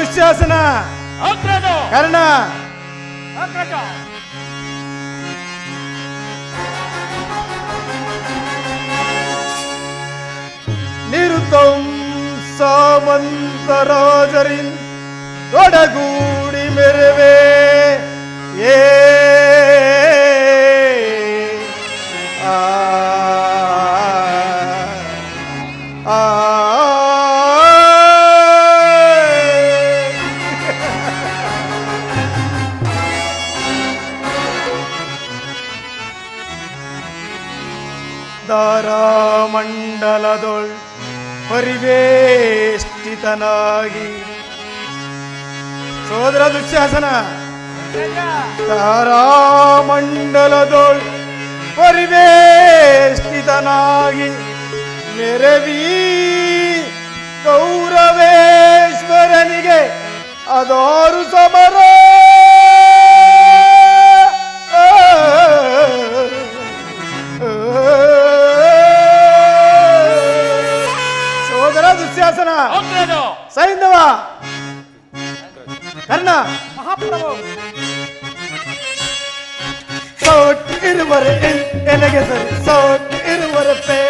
ದುಶ್ಯಾಸನ ಅಗ್ರಜ ಕರ್ಣ ಅಗ್ರಜ ನಿರುತಂ ಸಾಮಂತರಾಜರಿನ್ ಒಡಗೂಡಿ ಮೆರವೆ ಏ ಆ ಆ ದಾರಾಮಂಡಲದೊಳ್ ಪರಿವೇಷ್ಟಿತನಾಗಿ ಸೋದರ ದುಶ್ಯಾಸನ ತಾರಾಮಂಡಲದೊಳ್ ಪರಿವೇಷ್ಟಿತನಾಗಿ ಮೆರವಿ ಕೌರವೇಶ್ವರನಿಗೆ ಅದಾರು ಸಮರ ಸೋದರ ದುಶ್ಯಾಸನ ಅಗ್ರಜ ಸೈಂಧವ ಕರ್ಣ ಮಹಾಪ್ರಭು ಸೋಟ್ ಇರುವರೆ ಎನ್- ಎನಗೆ ಸರಿ ಸೋಟ್ ಇರುವರೆ ಪೇ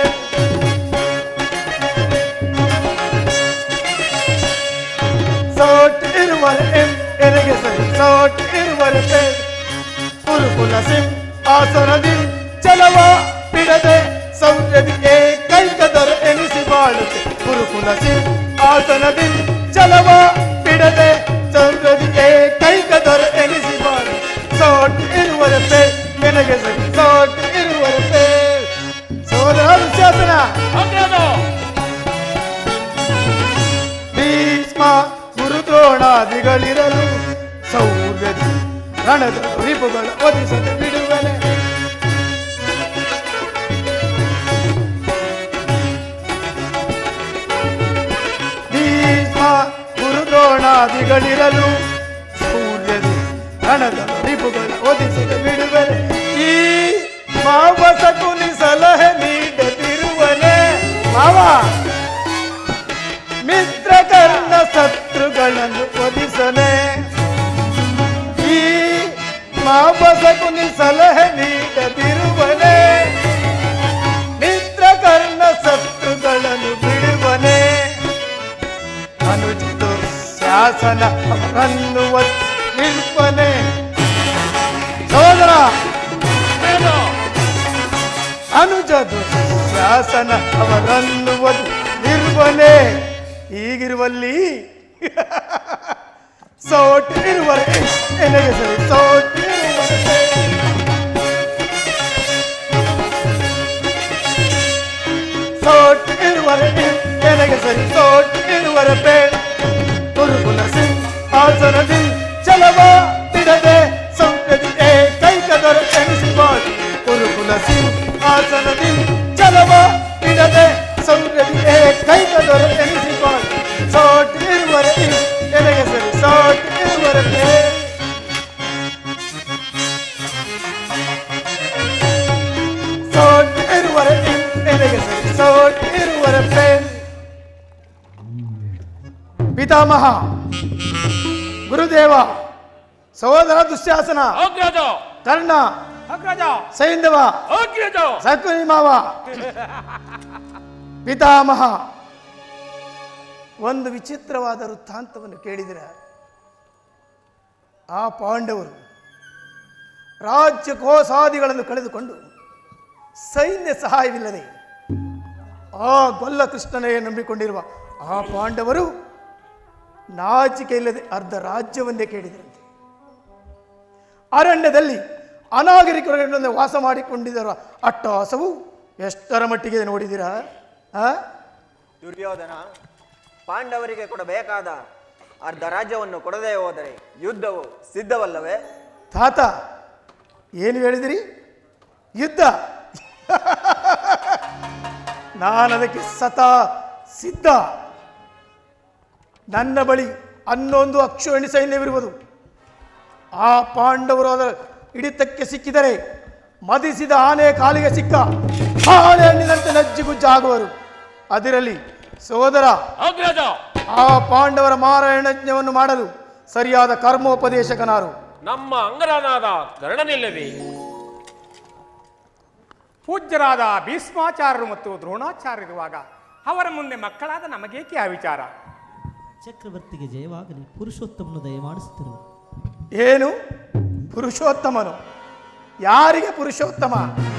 ಸೋಟ್ ಇರುವರೆ ಎನ್- ಎನಗೆ ಸರಿ ಸೋಟ್ ಇರುವರೆ ಪೇ ಕುರುಕುಲ ಸಿಂ ಆಸನದಿ ಚಲವ ಬಿಡದೆ ಸೌರ್ಯದಿ ಏಕೈಕದರ ಎನಿಸಿ ಬಾಳುತ್ತೆ ಕುರುಕುಲ ಸಿಂ ಆಸನದಿ ಚಲವ ಬಿಡದೆ ಸೌರ್ಯದಿ ಏಕೈಕದರ ಎನಿಸಿ ಬಾಳು ಸೋಟ್ ಇರುವರೆ ಪೇ ನನಗೆ ಸರಿ ಸೋಟ್ ಇರುವರೆ ಪೇ ಸೋದರ ಶಾಸನ ಅಗ್ರಜ ಭೀಷ್ಮ ಗುರುದ್ರೋಣಾದಿಗಳಿರಲು ಸೌರ್ಯದಿ ರಣದ ರಿಪುಗಳ ಒದಿಸದೆ ಬಿಡುವನೆ ಭೀಷ್ಮ ಗುರುದ್ರೋಣಾದಿಗಳಿರಲು ಸೂರ್ಯದಿ ರಣದ ರಿಪುಗಳ ಒದಿಸದೆ ಬಿಡುವನೆ ಈ ಮಾವಸ ಕುನಿ ಸಲಹೆ ನೀಡದಿರುವನೆ ಮಾವ ಮಿತ್ರಕರ್ಣ ಶತ್ರುಗಳನ್ನು ಒದಿಸನೆ ಈ ಮಾಪಸಕುನಿ ಸಲಹೆ ನೀಡದಿರುವನೆ ಮಿತ್ರಕರ್ಣ ಶತ್ರುಗಳನ್ನು ಬಿಡುವನೆ ಅನುಜಿತು ಶಾಸನ ಅವರನ್ನು ನಿಲ್ಪನೆ ಸೋದರ ಅಗ್ರಜ ಅನುಜದು ಶಾಸನ ಅವರನ್ನು ಒದ್ ನಿರ್ವನೆ ಈಗಿರುವಲ್ಲಿ ಸೋಟ್ ಇರುವರೆ ಎನಗೆ ಸರಿ ಸೋಟ್ ಇರುವರೆ ಸೋಟ್ ಇರುವರೆ ಎನಗೆ ಸರಿ ಸೋಟ್ ಇರುವರೆ ಪೇ ಕುರುಕುಲ ಸಿಂಗ್ ಆಸನದಿ ಚಲವ ಬಿಡದೆ ಸಂಪ್ರದಿ ಕೈಕದರ ಎನಿಸಿಬಾಳ್ ಕುರುಕುಲ ಸಿಂಗ್ ಆಸನದಿ ಚಲವ ಬಿಡದೆ ಸಂಪ್ರದಿ ಕೈಕದರ ಎನಿಸಿಬಾಳ್ ಸೋಟ್ ಇರುವರೆ ಎನಗೆ ಸರಿ ಸೋಟ್ ಇರುವರೆ ಪೇ ಸೋಟ್ ಇರುವರೆ ಎನಗೆ ಸರಿ ಸೋಟ್ ಇರುವರೆ ಪೇ ಪಿತಾಮಹ ಗುರುದೇವ ಸಹೋದರ ದುಶ್ಯಾಸನ ಅಗ್ರಜ ಕರ್ಣ ಅಗ್ರಜ ಸೈಂಧವ ಅಗ್ರಜ ಸಕುನಿ ಮಾವ ಪಿತಾಮಹ ಒಂದು ವಿಚಿತ್ರವಾದ ವೃತ್ತಾಂತವನ್ನು ಕೇಳಿದರೆ ಆ ಪಾಂಡವರು ರಾಜ್ಯ ಕೋಸಾದಿಗಳನ್ನು ಕಳೆದುಕೊಂಡು ಸೈನ್ಯ ಸಹಾಯವಿಲ್ಲದೆ ಆ ಗೊಲ್ಲ ಕೃಷ್ಣನೇ ನಂಬಿಕೊಂಡಿರುವ ಆ ಪಾಂಡವರು ನಾಚಿಕೆ ಇಲ್ಲದೆ ಅರ್ಧ ರಾಜ್ಯವನ್ನೇ ಕೇಳಿದರಂತೆ ಅರಣ್ಯದಲ್ಲಿ ಅನಾಗರಿಕರೊಡನೆ ವಾಸ ಮಾಡಿಕೊಂಡಿದ್ದರ ಅಟ್ಟಹಾಸವು ಎಷ್ಟರ ಮಟ್ಟಿಗೆ ನೋಡಿದಿರಾ ಆ? ದುರ್ಯೋಧನ ಪಾಂಡವರಿಗೆ ಕೊಡಬೇಕಾದ ಅರ್ಧ ರಾಜ್ಯವನ್ನು ಕೊಡದೇ ಹೋದರೆ ಯುದ್ಧವು ಸಿದ್ಧವಲ್ಲವೇ ತಾತ ಏನು ಹೇಳಿದಿರಿ ಯುದ್ಧ ನಾನು ಅದಕ್ಕೆ ಸತಾ ಸಿದ್ಧ ನನ್ನ ಬಳಿ ಹನ್ನೊಂದು ಅಕ್ಷೋಣಿ ಸೈನ್ಯವಿರುವುದು ಆ ಪಾಂಡವರು ಅದರ ಹಿಡಿತಕ್ಕೆ ಸಿಕ್ಕಿದರೆ ಮದಿಸಿದ ಆನೆ ಕಾಲಿಗೆ ಸಿಕ್ಕ ಬಾಳೆಹಣ್ಣಿನಂತೆ ನಜ್ಜಿಗುಜ್ಜಾಗುವರು ಅದರಲ್ಲಿ ಸೋದರ ಅಗ್ರಜ ಆ ಪಾಂಡವರ ಮಾರಾಯಣಜ್ಞವನ್ನು ಮಾಡಲು ಸರಿಯಾದ ಕರ್ಮೋಪದೇಶಕನಾರು ನಮ್ಮ ಅಂಗರನಾದ ಕರ್ಣನಿಲ್ಲವೇ ಪೂಜ್ಯರಾದ ಭೀಷ್ಮಾಚಾರ್ಯರು ಮತ್ತು ದ್ರೋಣಾಚಾರ್ಯರಿರುವಾಗ ಅವರ ಮುಂದೆ ಮಕ್ಕಳಾದ ನಮಗೇಕೆ ಆ ವಿಚಾರ ಚಕ್ರವರ್ತಿಗೆ ಜಯವಾಗಲಿ ಪುರುಷೋತ್ತಮನು ದಯಮಾಡಿಸುತ್ತಿರು ಏನು ಪುರುಷೋತ್ತಮನು ಯಾರಿಗೆ ಪುರುಷೋತ್ತಮ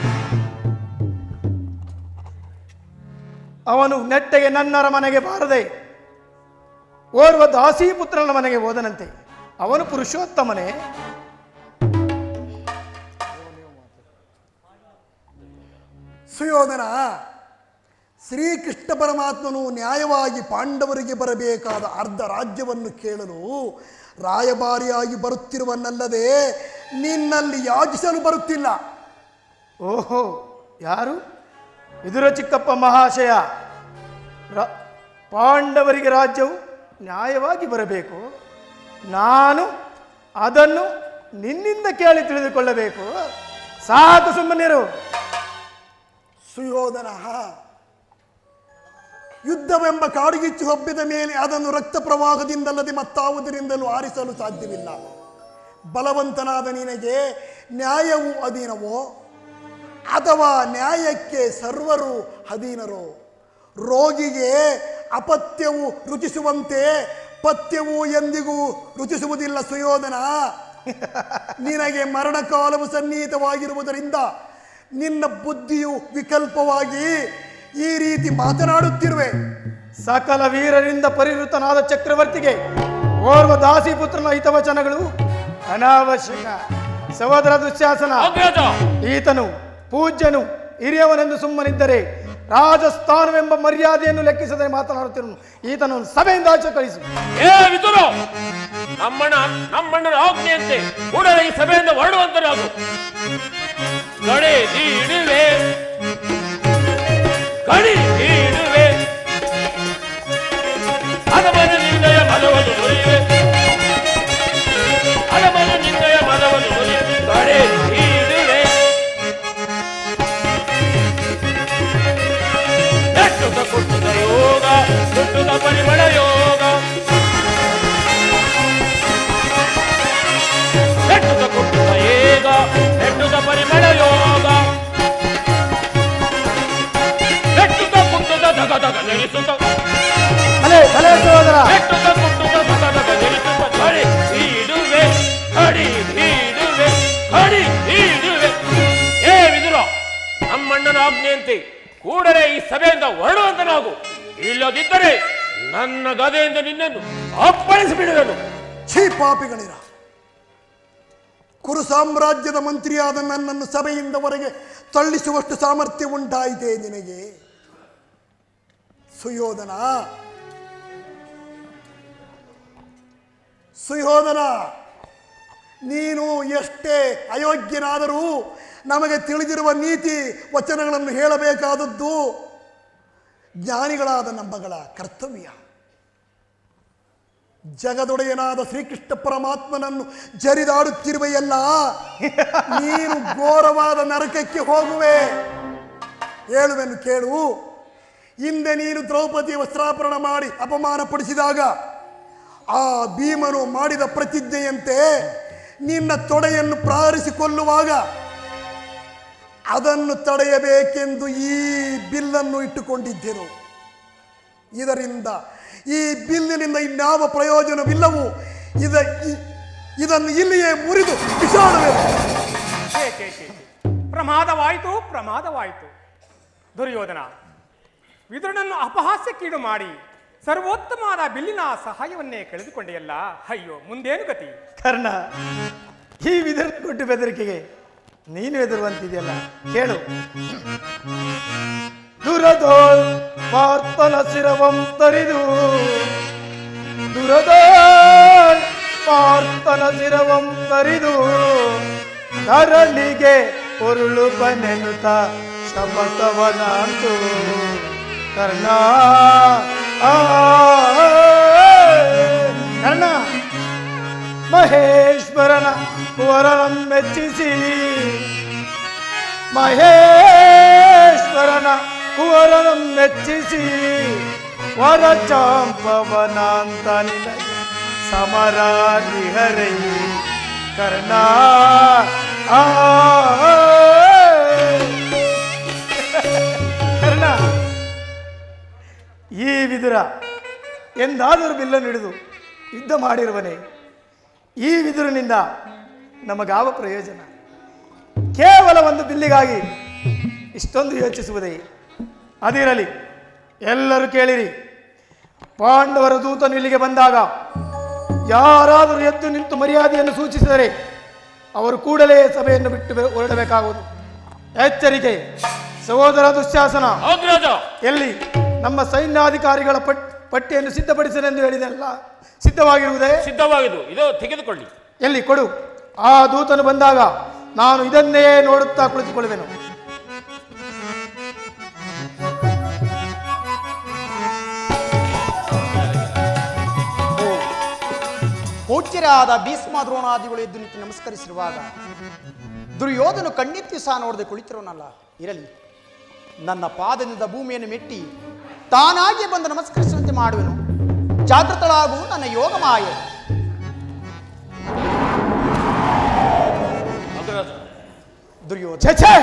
ಅವನು ನೆಟ್ಟಗೆ ನನ್ನರ ಮನೆಗೆ ಬಾರದೆ ಓರ್ವ ದಾಸೀಪುತ್ರನ ಮನೆಗೆ ಹೋದನಂತೆ ಅವನು ಪುರುಷೋತ್ತಮನೇ ಸುಯೋಧನ ಶ್ರೀಕೃಷ್ಣ ಪರಮಾತ್ಮನು ನ್ಯಾಯವಾಗಿ ಪಾಂಡವರಿಗೆ ಬರಬೇಕಾದ ಅರ್ಧ ರಾಜ್ಯವನ್ನು ಕೇಳಲು ರಾಯಭಾರಿಯಾಗಿ ಬರುತ್ತಿರುವನ್ನಲ್ಲದೆ ನಿನ್ನಲ್ಲಿ ಯಾಚಿಸಲು ಬರುತ್ತಿಲ್ಲ ಓಹೋ ಯಾರು ವಿದುರ ಚಿಕ್ಕಪ್ಪ ಮಹಾಶಯ ರ- ಪಾಂಡವರಿಗೆ ರಾಜ್ಯವು ನ್ಯಾಯವಾಗಿ ಬರಬೇಕು ನಾನು ಅದನ್ನು ನಿನ್ನಿಂದ ಕೇಳಿ ತಿಳಿದುಕೊಳ್ಳಬೇಕು ಸಾಕು ಸುಮ್ಮನಿರು ಸುಯೋಧನ ಯುದ್ಧವೆಂಬ ಕಾಡುಗಿಚ್ಚು ಹಬ್ಬಿದ ಮೇಲೆ ಅದನ್ನು ರಕ್ತ ಪ್ರವಾಹದಿಂದಲ್ಲದೆ ಮತ್ತಾವುದರಿಂದಲೂ ಆರಿಸಲು ಸಾಧ್ಯವಿಲ್ಲ ಬಲವಂತನಾದ ನಿನಗೆ ನ್ಯಾಯವು ಅಧೀನವೋ ಅಥವಾ ನ್ಯಾಯಕ್ಕೆ ಸರ್ವರು ಅಧೀನರೋ ರೋಗಿಗೆ ಅಪತ್ಯವು ರುಚಿಸುವಂತೆ ಪಥ್ಯವು ಎಂದಿಗೂ ರುಚಿಸುವುದಿಲ್ಲ ಸುಯೋಧನ ನಿನಗೆ ಮರಣಕಾಲವು ಸನ್ನಿಹಿತವಾಗಿರುವುದರಿಂದ ನಿನ್ನ ಬುದ್ಧಿಯು ವಿಕಲ್ಪವಾಗಿ ಈ ರೀತಿ ಮಾತನಾಡುತ್ತಿರುವೆ ಸಕಲ ವೀರರಿಂದ ಪರಿವೃತನಾದ ಚಕ್ರವರ್ತಿಗೆ ಓರ್ವ ದಾಸಿಪುತ್ರನ ಹಿತವಚನಗಳು ಅನಾವಶ್ಯಕ ಸಹೋದರ ದುಶ್ಯಾಸನ ಅಗ್ರಜ ಈತನು ಪೂಜ್ಯನು ಹಿರಿಯವನೆಂದು ಸುಮ್ಮನಿದ್ದರೆ ರಾಜಸ್ಥಾನವೆಂಬ ಮರ್ಯಾದೆಯನ್ನು ಲೆಕ್ಕಿಸದೆ ಮಾತನಾಡುತ್ತಿರುವನು ಈತನು ಸಭೆಯಿಂದ ಆಚೆ ಕಳಿಸು ಏ ವಿದುರು ನಮ್ಮಣ್ಣ ನಮ್ಮಣ್ಣನ ಆಜ್ಞೆಯಂತೆ ಕೂಡಲೇ ಈ ಸಭೆಯಿಂದ ಹೊರಡುವಂತರಾಗು ಗಡಿ ನೀಡುವೆ ಗಡಿ ನೀಡುವೆ ಅದಮನ ನಿಂದಯ ಮದವನ್ನು ಮುರಿಯುವೆ ಅದಮನ ನಿಂದಯ ಮದವನ್ನು ಮುರಿಯುವೆ ಗಡಿ ನೀಡುವೆ ನೆಟ್ಟುದ ಕುಟ್ಟುದ ಯೋಗ ಕುಟ್ಟುದ ಪರಿಮಳ ಯೋಗ ನೆಟ್ಟುದ ಕುಟ್ಟುದ ಏಗ ನೆಟ್ಟುದ ಪರಿಮಳ ಯೋಗ ನೆಟ್ಟುದ ಕುಟ್ಟುದ ದಗ ದಗ ನೆನೆಸುತ್ತ ಅಲೆ ಅಲೆ ಸಹೋದರ ನೆಟ್ಟುದ ಕುಟ್ಟುದ ದಗ ದಗ ನೆನೆಸುತ್ತ ಕಡಿ ಇಡುವೆ ಕಡಿ ಇಡುವೆ ಕಡಿ ಇಡುವೆ ಏ ವಿದುರ ನಮ್ಮಣ್ಣನ ಆಜ್ಞೆಯಂತೆ ಕೂಡಲೇ ಈ ಸಭೆಯಿಂದ ಹೊರಡುವಂತ ನಾವು ಇಲ್ಲದಿದ್ದರೆ ನನ್ನ ಗದೆಯಿಂದ ನಿನ್ನನ್ನು ಅಪ್ಪಳಿಸಿ ಬಿಡುವೆನು ಛೀ ಪಾಪಿಗಳಿರ ಕುರು ಸಾಮ್ರಾಜ್ಯದ ಮಂತ್ರಿಯಾದ ನನ್ನನ್ನು ಸಭೆಯಿಂದ ಹೊರಗೆ ತಳ್ಳಿಸುವಷ್ಟು ಸಾಮರ್ಥ್ಯ ಉಂಟಾಯಿತೆ ನಿನಗೆ ಸುಯೋಧನ ಸುಯೋಧನ ನೀನು ಎಷ್ಟೇ ಅಯೋಗ್ಯನಾದರೂ ನಮಗೆ ತಿಳಿದಿರುವ ನೀತಿ ವಚನಗಳನ್ನು ಹೇಳಬೇಕಾದದ್ದು ಜ್ಞಾನಿಗಳಾದ ನಮ್ಮಗಳ ಕರ್ತವ್ಯ ಜಗದೊಡೆಯನಾದ ಶ್ರೀಕೃಷ್ಣ ಪರಮಾತ್ಮನನ್ನು ಜರಿದಾಡುತ್ತಿರುವೆಯಲ್ಲ ನೀನು ಘೋರವಾದ ನರಕಕ್ಕೆ ಹೋಗುವೆ ಹೇಳುವೆನು ಕೇಳು ಹಿಂದೆ ನೀನು ದ್ರೌಪದಿಯ ವಸ್ತ್ರಾಪರಣ ಮಾಡಿ ಅಪಮಾನಪಡಿಸಿದಾಗ ಆ ಭೀಮನು ಮಾಡಿದ ಪ್ರತಿಜ್ಞೆಯಂತೆ ನಿನ್ನ ತೊಡೆಯನ್ನು ಪ್ರಾರಿಸಿಕೊಳ್ಳುವಾಗ ಅದನ್ನು ತಡೆಯಬೇಕೆಂದು ಈ ಬಿಲ್ಲನ್ನು ಇಟ್ಟುಕೊಂಡಿದ್ದೆನು ಇದರಿಂದ ಈ ಬಿಲ್ಲಿನಿಂದ ಇನ್ಯಾವ ಪ್ರಯೋಜನವಿಲ್ಲವು ಇದ ಇ- ಇದನ್ನು ಇಲ್ಲಿಯೇ ಮುರಿದು ಬಿಸಾಡುವೆನು ಛೇ, ಛೇ, ಛೇ, ಛೇ. ಪ್ರಮಾದವಾಯಿತು ಪ್ರಮಾದವಾಯಿತು ದುರ್ಯೋಧನ ವಿದುರನನ್ನು ಅಪಹಾಸ್ಯಕ್ಕೀಡು ಮಾಡಿ ಸರ್ವೋತ್ತಮವಾದ ಬಿಲ್ಲಿನ ಸಹಾಯವನ್ನೇ ಕಳೆದುಕೊಂಡೆಯಲ್ಲ ಅಯ್ಯೋ ಮುಂದೇನು ಗತಿ ಕರ್ಣ ಈ ವಿಧರ ಕೊಟ್ಟು ಬೆದರಿಕೆಗೆ ನೀನು ಎದುರುವಂತಿದೆಯಲ್ಲ ಕೇಳು ದುರದೋಳ್ ಪಾರ್ಥನ ಶಿರವಂ ತರಿದು ದುರದೋಳ್ ಪಾರ್ಥನ ಶಿರವಂ ತರಿದು ಕರಳಿಗೆ ಉರುಳು ಬನೆನುತ ಶಪಥವನಂತು ಕರ್ಣ ಆ ಕರ್ಣ ಮಹೇಶ್ವರನ ವರನಂ ಮೆಚ್ಚಿಸಿ ಮಹೇಶ್ವರನ ಕುವರನಂ ಮೆಚ್ಚಿಸಿ ವರ ಚಾಂಪವನಾಂತ ನಿನಗೆ ಸಮರಾಗಿ ಹರೈ ಕರ್ಣ ಆ ಕರ್ಣ ಈ ವಿದುರ ಎಂದಾದರೂ ಬಿಲ್ಲನ್ನು ಹಿಡಿದು ಯುದ್ಧ ಮಾಡಿರುವನೇ ಈ ವಿದುರನಿಂದ ನಮಗಾವ ಪ್ರಯೋಜನ ಕೇವಲ ಒಂದು ಬಿಲ್ಲಿಗಾಗಿ ಇಷ್ಟೊಂದು ಯೋಚಿಸುವುದೇ ಅದಿರಲಿ ಎಲ್ಲರೂ ಕೇಳಿರಿ ಪಾಂಡವರ ದೂತನು ಇಲ್ಲಿಗೆ ಬಂದಾಗ ಯಾರಾದರೂ ಎದ್ದು ನಿಂತು ಮರ್ಯಾದೆಯನ್ನು ಸೂಚಿಸಿದರೆ ಅವರು ಕೂಡಲೇ ಸಭೆಯನ್ನು ಬಿಟ್ಟು ಬೆ- ಹೊರಡಬೇಕಾಗುವುದು ಎಚ್ಚರಿಕೆ ಸಹೋದರ ದುಶ್ಯಾಸನ ಹೌದು ರಾಜ ಎಲ್ಲಿ ನಮ್ಮ ಸೈನ್ಯಾಧಿಕಾರಿಗಳ ಪಟ್ ಪಟ್ಟಿಯನ್ನು ಸಿದ್ಧಪಡಿಸಲೆಂದು ಹೇಳಿದೆಲ್ಲ ಸಿದ್ಧವಾಗಿರುವುದೇ ಸಿದ್ಧವಾಗಿದ್ದು ಇದು ತೆಗೆದುಕೊಳ್ಳಿ ಎಲ್ಲಿ ಕೊಡು ಆ ದೂತನು ಬಂದಾಗ ನಾನು ಇದನ್ನೇ ನೋಡುತ್ತಾ ಕುಳಿತುಕೊಳ್ಳುವೆನು ಪೂಜ್ಯರಾದ ಭೀಷ್ಮ ದ್ರೋಣಾದಿಗಳು ಎದ್ದು ನಿಂತು ನಮಸ್ಕರಿಸಿರುವಾಗ ದುರ್ಯೋಧನು ಕಣ್ಣೆತ್ತಿ ಸಹ ನೋಡದೆ ಕುಳಿತಿರೋನಲ್ಲ ಇರಲಿ ನನ್ನ ಪಾದದಿಂದ ಭೂಮಿಯನ್ನು ಮೆಟ್ಟಿ ತಾನಾಗಿ ಬಂದು ನಮಸ್ಕರಿಸುವಂತೆ ಮಾಡುವೆನು ಜಾಗೃತಳಾಗು ನನ್ನ ಯೋಗ ಮಾಯೆ ಹೌದು ರಾಜ ದುರ್ಯೋಧನ ಛೇ ಛೇ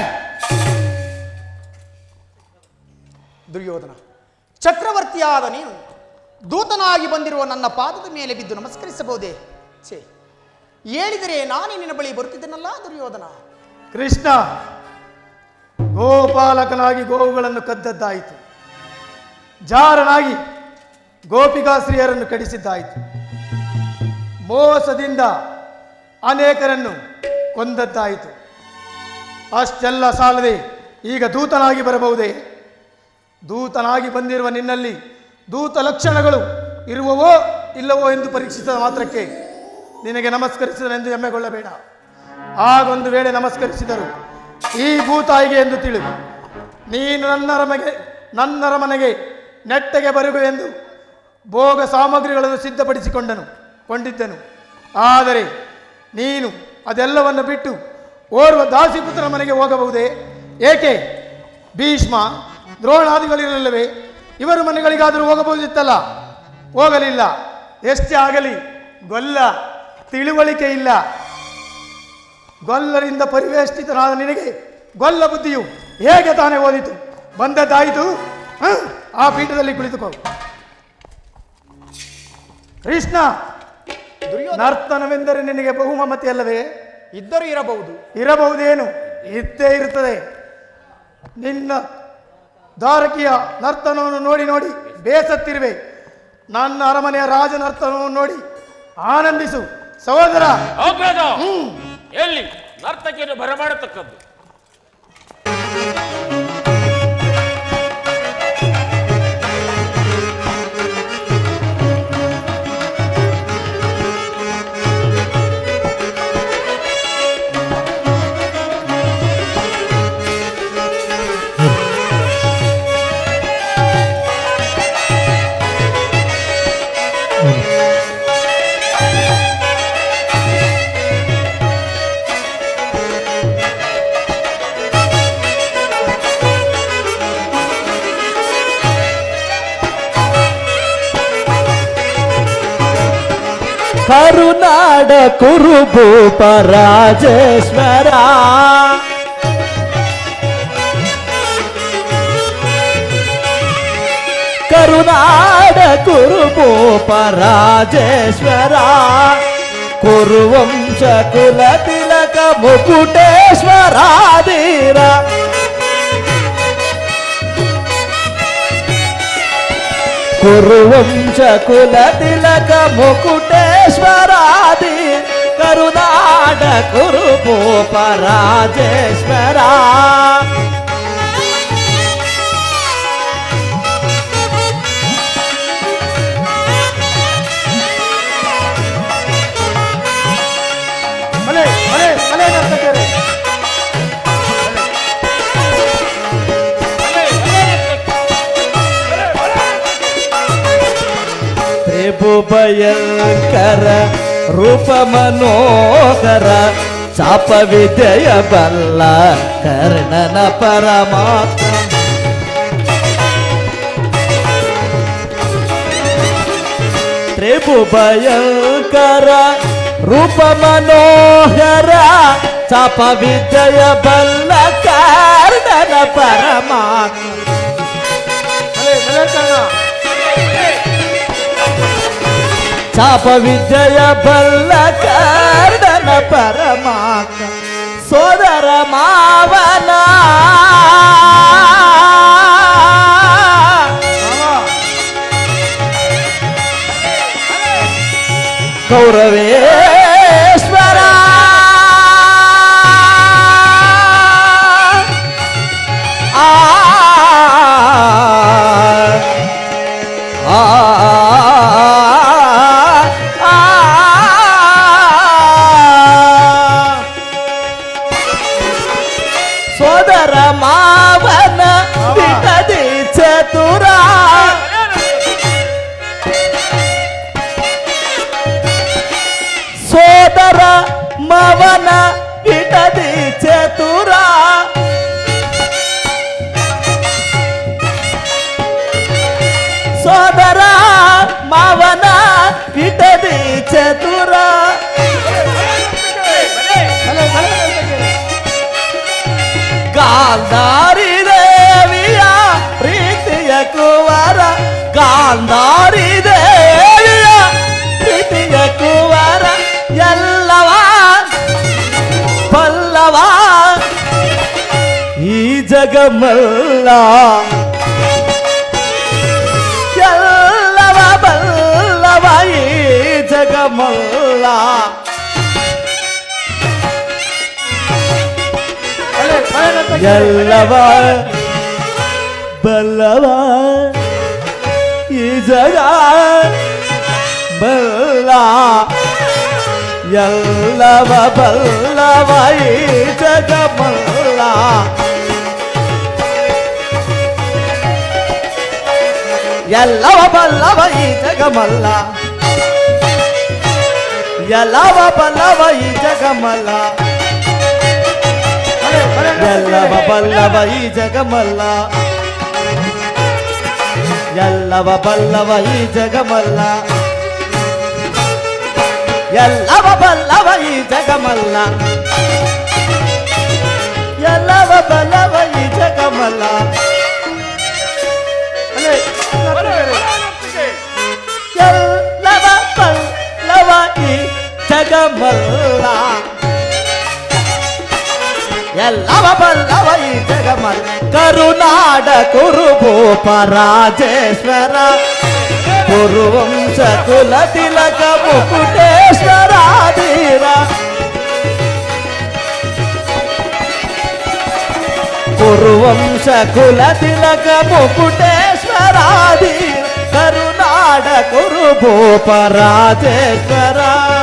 ದುರ್ಯೋಧನ ಚಕ್ರವರ್ತಿಯಾದ ನೀನು ದೂತನಾಗಿ ಬಂದಿರುವ ನನ್ನ ಪಾದದ ಮೇಲೆ ಬಿದ್ದು ನಮಸ್ಕರಿಸಬಹುದೇ ಛೇ ಹೇಳಿದರೆ ನಾನೇ ನಿನ್ನ ಬಳಿ ಬರುತ್ತಿದ್ದನಲ್ಲ ದುರ್ಯೋಧನ ಕೃಷ್ಣ ಗೋಪಾಲಕನಾಗಿ ಗೋವುಗಳನ್ನು ಕದ್ದದ್ದಾಯಿತು ಜಾರನಾಗಿ ಗೋಪಿಕಾಶ್ರೀಯರನ್ನು ಕಡಿಸಿದ್ದಾಯಿತು ಮೋಸದಿಂದ ಅನೇಕರನ್ನು ಕೊಂದದ್ದಾಯಿತು ಅಷ್ಟೆಲ್ಲ ಸಾಲದೆ ಈಗ ದೂತನಾಗಿ ಬರಬಹುದೇ ದೂತನಾಗಿ ಬಂದಿರುವ ನಿನ್ನಲ್ಲಿ ದೂತ ಲಕ್ಷಣಗಳು ಇರುವವೋ ಇಲ್ಲವೋ ಎಂದು ಪರೀಕ್ಷಿಸಿದ ಮಾತ್ರಕ್ಕೆ ನಿನಗೆ ನಮಸ್ಕರಿಸಿದನೆಂದು ಹೆಮ್ಮೆಗೊಳ್ಳಬೇಡ ಆಗೊಂದು ವೇಳೆ ನಮಸ್ಕರಿಸಿದರು ಈ ಭೂತಾಯಿಗೆ ಎಂದು ತಿಳಿ ನೀನು ನನ್ನರ ಮನೆಗೆ ನನ್ನರ ಮನೆಗೆ ನೆಟ್ಟಗೆ ಬರುವೆ ಎಂದು ಭೋಗ ಸಾಮಗ್ರಿಗಳನ್ನು ಸಿದ್ಧಪಡಿಸಿಕೊಂಡನು ಕೊಂಡಿದ್ದನು ಆದರೆ ನೀನು ಅದೆಲ್ಲವನ್ನು ಬಿಟ್ಟು ಓರ್ವ ದಾಸಿಪುತ್ರನ ಮನೆಗೆ ಹೋಗಬಹುದೇ ಏಕೆ ಭೀಷ್ಮ ದ್ರೋಣಾದಿಗಳಿರಲಿಲ್ಲವೇ ಇವರ ಮನೆಗಳಿಗಾದರೂ ಹೋಗಬಹುದಿತ್ತಲ್ಲ ಹೋಗಲಿಲ್ಲ ಎಷ್ಟೇ ಆಗಲಿ ಗೊಲ್ಲ ತಿಳುವಳಿಕೆ ಇಲ್ಲ ಗೊಲ್ಲರಿಂದ ಪರಿವೇಷ್ಟಿತನಾದ ನಿನಗೆ ಗೊಲ್ಲ ಬುದ್ಧಿಯು ಹೇಗೆ ತಾನೇ ಓದಿತು ಬಂದದ್ದಾಯಿತು ಹ? ಆ ಪೀಠದಲ್ಲಿ ಕುಳಿತುಕೋ ಕೃಷ್ಣ ದುರ್ಯೋಧನ ನರ್ತನವೆಂದರೆ ನಿನಗೆ ಬಹುಮಮತಿ ಅಲ್ಲವೇ ಇದ್ದರೂ ಇರಬಹುದು ಇರಬಹುದೇನು ಇದ್ದೇ ಇರುತ್ತದೆ ನಿನ್ನ ದಾರಕಿಯ ನರ್ತನವನ್ನು ನೋಡಿ ನೋಡಿ ಬೇಸತ್ತಿರುವೆ ನನ್ನ ಅರಮನೆಯ ರಾಜ ನರ್ತನವನ್ನು ನೋಡಿ ಆನಂದಿಸು ಸಹೋದರ ಹೌದು ರಾಜ ಎಲ್ಲಿ ನರ್ತಕಿಯನ್ನು ಬರಮಾಡತಕ್ಕದ್ದು ಕರುನಾಡ ಕುರುಭೂಪ ರಾಜೇಶ್ವರ ಕರುನಾಡ ಕುರುಭೂಪ ರಾಜೇಶ್ವರ ಕುರುವಂಶ ಕುಲ ತಿಲಕ ಮುಕುಟೇಶ್ವರಾಧೀರ ಕುರುವಂಶ ಕುಲ ತಿಲಕ ಮುಕುಟೇಶ್ವರಾದಿ ಕರುನಾಡ ಕುರುಭೂಪ ರಾಜೇಶ್ವರ ಮಲೆ ಮಲೆ ಮಲೆ ನರ್ತಕಿಯರೇ. ತ್ರಿಭು ಭಯಂಕರ ರೂಪ ಮನೋಹರ ಚಾಪ ವಿದ್ಯೆಯ ಬಲ್ಲ ಕರ್ಣನ ಪರಮಾತ್ಮ ರೇಪು ಭಯಂಕರ ರೂಪ ಮನೋಹರ ಚಾಪ ವಿದ್ಯೆಯ ಬಲ್ಲ ಕಾರಣನ ಪರಮಾತ್ಮ ಚಾಪ ವಿದ್ಯೆಯ ಬಲ್ಲ ಕಾರಣನ ಪರಮಾತ್ಮ ಸೋದರ ಮಾವನ ಕೌರವೇಶ್ವರ ಆ ಆ ಸೋದರ ಮಾವನ ಬಿಡದಿ ಚತುರ ಸೋದರ ಮವನ ಬಿಡದಿ ಚತುರ ಸೋದರ ಮಾವನ ಬಿಡದಿ ಚತುರ ಗಾಂಧಾರಿ ದೇವಿಯ ಪ್ರೀತಿಯ ಕುವರ ಗಾಂಧಾರಿ ದೇವಿಯ ಪ್ರೀತಿಯ ಕುವರ ಎಲ್ಲವ ಪಲ್ಲವ ಈ ಜಗಮಲ್ಲ ಎಲ್ಲವ ಬಲ್ಲವ ಈ ಜಗಮಲ್ಲ ಎಲ್ಲವ ಬಲ್ಲವ ಈ ಜಗ ಬಲ್ಲ ಎಲ್ಲವ ಬಲ್ಲವ ಈ ಜಗ ಬಲ್ಲ ಎಲ್ಲವ ಬಲ್ಲವ ಈ ಜಗಮಲ್ಲ ಎಲ್ಲವ ಬಲ್ಲವ ಈ ಜಗಮಲ್ಲ ಎಲ್ಲವ ಬಲ್ಲವ ಈ ಜಗಮಲ್ಲ ಎಲ್ಲವ ಬಲ್ಲವ ಈ ಜಗಮಲ್ಲ ಎಲ್ಲವ ಬಲ್ಲವ ಈ ಜಗಮಲ್ಲ ಎಲ್ಲವ ಬಲ್ಲವ ಈ ಜಗಮಲ್ಲ ಎಲ್ಲವ ಬಲ್ಲವ ಈ ಜಗಮಲ್ಲ ಎಲ್ಲವ ಬಲ್ಲವ ಈ ಜಗಮಲ್ಲ ಕರುನಾಡ ಕುರುಭೂಪ ರಾಜೇಶ್ವರ ಕುರುವಂಶ ಕುಲ ತಿಲಕ ಮುಕುಟೇಶ್ವರ ಧೀರ ಕುರುವಂಶ ಕುಲ ತಿಲಕ ಮುಕುಟೇಶ್ವರ ಧೀರ ಕರುನಾಡ ಕುರುಭೂಪ ರಾಜೇಶ್ವರ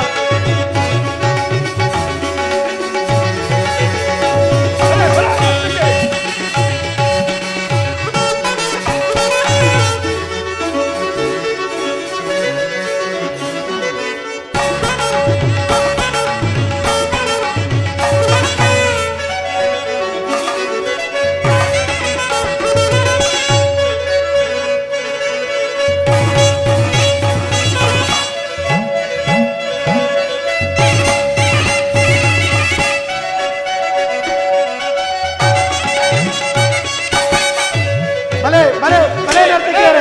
ಬಲೆ ಬಲೆ ಬಲೆ ನರ್ತಕಿಯರೇ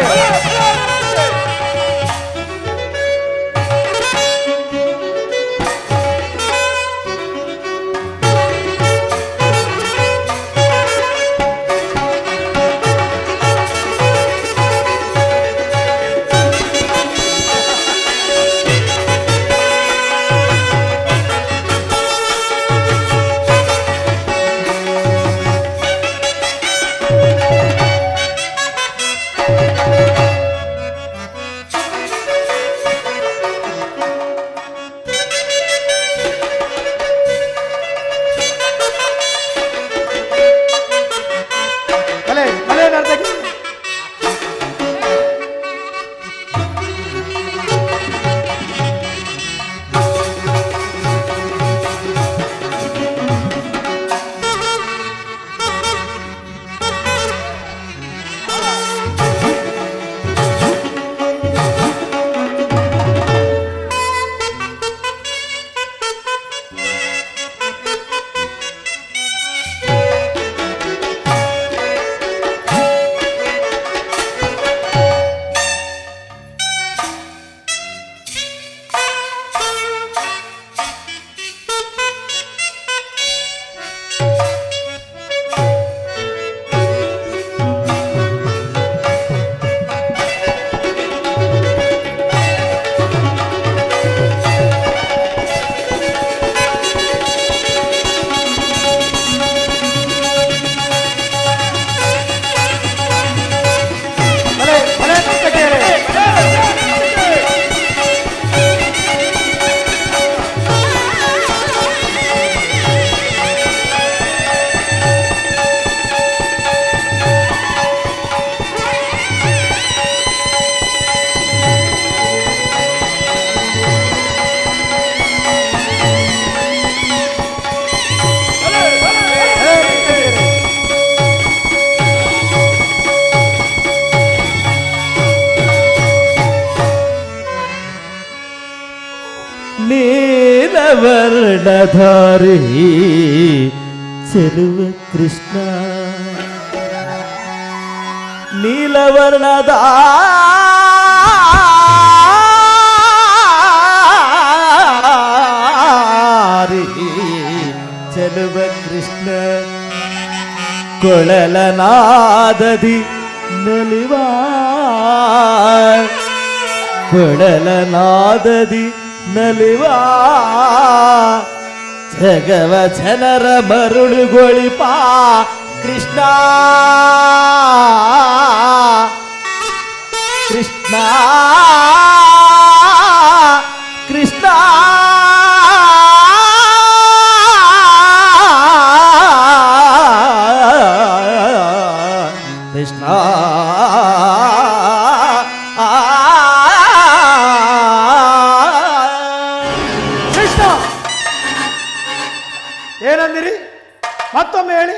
ನೀಲವರ್ಣಧಾರಿ ಚೆಲುವ ಕೃಷ್ಣ ನೀಲವರ್ಣದ ಚೆಲುವ ಕೃಷ್ಣ ಕೊಳಲನಾದದಿ ನಲಿವಾ ಕೊಳಲನಾದದಿ ನಲಿವಾ ಜಗವ ಜನರ ಮರುಳುಗೊಳಿಪ ಕೃಷ್ಣ ಕೃಷ್ಣ ಕೃಷ್ಣ ಕೃಷ್ಣ ಕೃಷ್ಣ ಏನಂದಿರಿ ಮತ್ತೊಮ್ಮೆ ಹೇಳಿ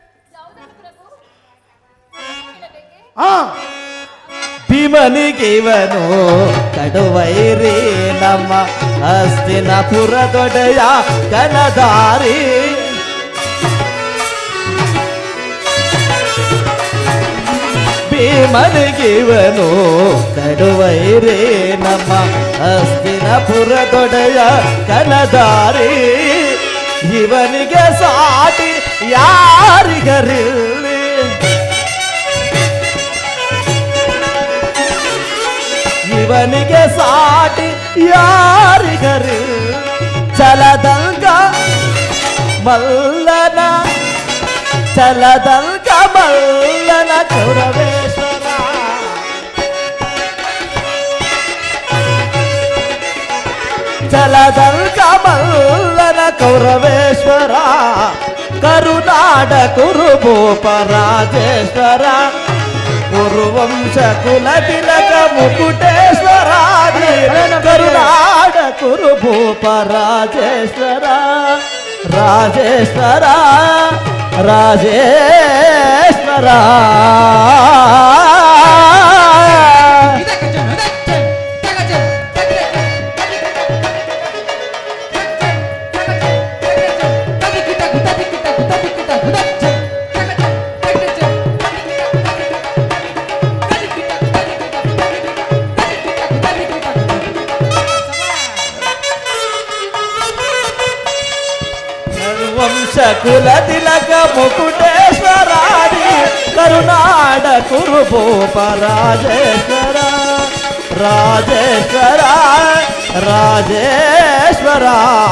ಹಾ ಭೀಮನಿಗೆ ಇವನು ಕಡುವೈರಿ ನಮ್ಮ ಹಸ್ತಿನಪುರ ದೊಡೆಯ ಕನದಾರಿ ಭೀಮನಿಗೆ ಇವನು ಕಡುವೈರಿ ನಮ್ಮ ಹಸ್ತಿನಪುರ ದೊಡೆಯ ಕನದಾರಿ ಇವನಿಗೆ ಸಾಟಿ ಯಾರಿಗರಿಲ್ಲಿ ಇವನಿಗೆ ಸಾಟಿ ಯಾರಿಗರು ಚಲದಂಗ ಮಲ್ಲನ ಚಲದಂಗ ಮಲ್ಲನ ಕೌರವೇಶ್ವರ ಚಲದಂಗ ಮಲ್ಲನ ಕೌರವೇಶ್ವರ ಕರುನಾಡ ಕುರುಭೂಪ ರಾಜೇಶ್ವರ ಕುರುವಂಶ ಕುಲ ತಿಲಕ ಮುಕುಟೇಶ್ವರ ಕರುನಾಡ ಕುರುಭೂಪ ರಾಜೇಶ್ವರ ರಾಜೇಶ್ವರ ರಾಜೇಶ್ವರ ವಂಶ ಕುಲ ತಿಲಕ ಮುಕುಟೇಶ್ವರಾದಿ ಕರುನಾಡ ಕುರುಭೂಪ ರಾಜೇಶ್ವರ ರಾಜೇಶ್ವರ ರಾಜೇಶ್ವರ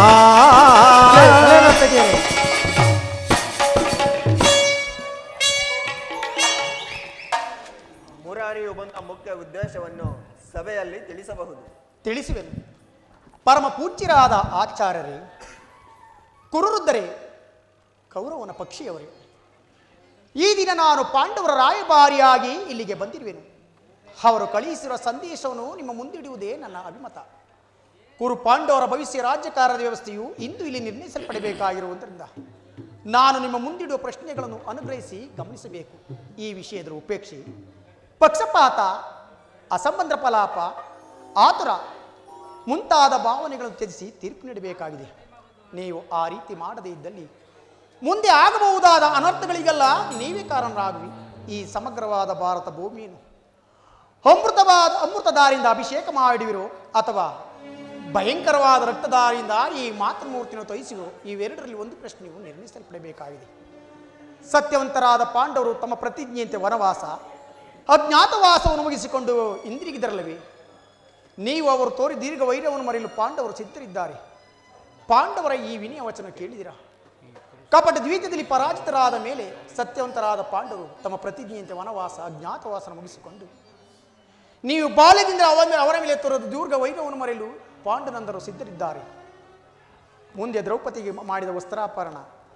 ಮುರಾರಿಯು ಬಂದ ಮುಖ್ಯ ಉದ್ದೇಶವನ್ನು ಸಭೆಯಲ್ಲಿ ತಿಳಿಸಬಹುದು ತಿಳಿಸುವೆನು ಪರಮ ಪೂಜ್ಯರಾದ ಆಚಾರ್ಯರೇ ಕುರುರುದ್ದರೆ ಕೌರವನ ಪಕ್ಷಿಯವರೇ ಈ ದಿನ ನಾನು ಪಾಂಡವರ ರಾಯಭಾರಿಯಾಗಿ ಇಲ್ಲಿಗೆ ಬಂದಿರುವೆನು ಅವರು ಕಳುಹಿಸಿರುವ ಸಂದೇಶವನ್ನು ನಿಮ್ಮ ಮುಂದಿಡುವುದೇ ನನ್ನ ಅಭಿಮತ ಕುರು ಪಾಂಡವರ ಭವಿಷ್ಯ ರಾಜ್ಯಕಾರದ ವ್ಯವಸ್ಥೆಯು ಇಂದು ಇಲ್ಲಿ ನಿರ್ಣಯಿಸಲ್ಪಡಬೇಕಾಗಿರುವುದರಿಂದ ನಾನು ನಿಮ್ಮ ಮುಂದಿಡುವ ಪ್ರಶ್ನೆಗಳನ್ನು ಅನುಗ್ರಹಿಸಿ ಗಮನಿಸಬೇಕು ಈ ವಿಷಯದ ಉಪೇಕ್ಷೆ ಪಕ್ಷಪಾತ ಅಸಂಬಂಧ ಫಲಾಪ ಆತುರ ಮುಂತಾದ ಭಾವನೆಗಳನ್ನು ತ್ಯಜಿಸಿ ತೀರ್ಪು ನೀಡಬೇಕಾಗಿದೆ ನೀವು ಆ ರೀತಿ ಮಾಡದೇ ಇದ್ದಲ್ಲಿ ಮುಂದೆ ಆಗಬಹುದಾದ ಅನರ್ಥಗಳಿಗೆಲ್ಲ ನೀವೇ ಕಾರಣರಾಗುವಿ ಈ ಸಮಗ್ರವಾದ ಭಾರತ ಭೂಮಿಯನ್ನು ಅಮೃತವಾದ ಅಮೃತದಾರಿಂದ ಅಭಿಷೇಕ ಮಾಡಿವಿರೋ ಅಥವಾ ಭಯಂಕರವಾದ ರಕ್ತದಾರಿಯಿಂದ ಈ ಮಾತೃಮೂರ್ತಿಯನ್ನು ತೊಯಿಸಿರೋ ಇವೆರಡರಲ್ಲಿ ಒಂದು ಪ್ರಶ್ನೆಯು ನಿರ್ಣಯಿಸಲ್ಪಡಬೇಕಾಗಿದೆ ಸತ್ಯವಂತರಾದ ಪಾಂಡವರು ತಮ್ಮ ಪ್ರತಿಜ್ಞೆಯಂತೆ ವನವಾಸ ಅಜ್ಞಾತವಾಸವನ್ನು ಮುಗಿಸಿಕೊಂಡು ಹಿಂದಿರುಗಿದರಲ್ಲವೇ ನೀವು ಅವರು ತೋರಿ ದೀರ್ಘ ವೈರವನ್ನು ಮರೆಯಲು ಪಾಂಡವರು ಸಿದ್ಧರಿದ್ದಾರೆ ಪಾಂಡವರ ಈ ವಿನಯ ವಚನ ಕೇಳಿದಿರಾ ಕಪಟ ದ್ವೀತದಲ್ಲಿ ಪರಾಜಿತರಾದ ಮೇಲೆ ಸತ್ಯವಂತರಾದ ಪಾಂಡವರು ತಮ್ಮ ಪ್ರತಿಜ್ಞೆಯಂತೆ ವನವಾಸ ಅಜ್ಞಾತವಾಸನ ಮುಗಿಸಿಕೊಂಡು ನೀವು ಬಾಲ್ಯದಿಂದ ಅವರ ಮೇಲೆ ಅವರ ಮೇಲೆ ತೋರದ ದೀರ್ಘ ವೈರವನ್ನು ಮರೆಯಲು ಪಾಂಡುನಂದರು ಸಿದ್ಧರಿದ್ದಾರೆ ಮುಂದೆ ದ್ರೌಪದಿಗೆ ಮಾಡಿದ ವಸ್ತ್ರಾಪರಣ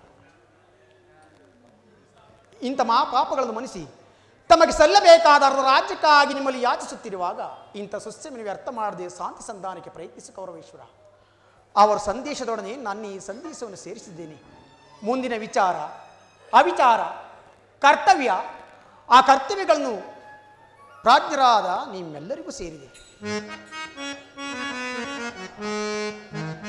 ಇಂಥ ಮಹಾಪಾಪಗಳನ್ನು ಮನಿಸಿ ತಮಗೆ ಸಲ್ಲಬೇಕಾದ ಅರ್ಧ ರಾಜ್ಯಕ್ಕಾಗಿ ನಿಮ್ಮಲ್ಲಿ ಯಾಚಿಸುತ್ತಿರುವಾಗ ಇಂಥ ಸುಸ್ಯಮನಿಗೆ ಅರ್ಥ ಮಾಡದೆ ಶಾಂತಿ ಸಂಧಾನಕ್ಕೆ ಪ್ರಯತ್ನಿಸಿ ಕೌರವೇಶ್ವರ ಅವರ ಸಂದೇಶದೊಡನೆ ನಾನು ಈ ಸಂದೇಶವನ್ನು ಸೇರಿಸಿದ್ದೇನೆ ಮುಂದಿನ ವಿಚಾರ ಅವಿಚಾರ ಕರ್ತವ್ಯ ಆ ಕರ್ತವ್ಯಗಳನ್ನು ಪ್ರಾಜ್ಞರಾದ ನಿಮ್ಮೆಲ್ಲರಿಗೂ ಸೇರಿದೆ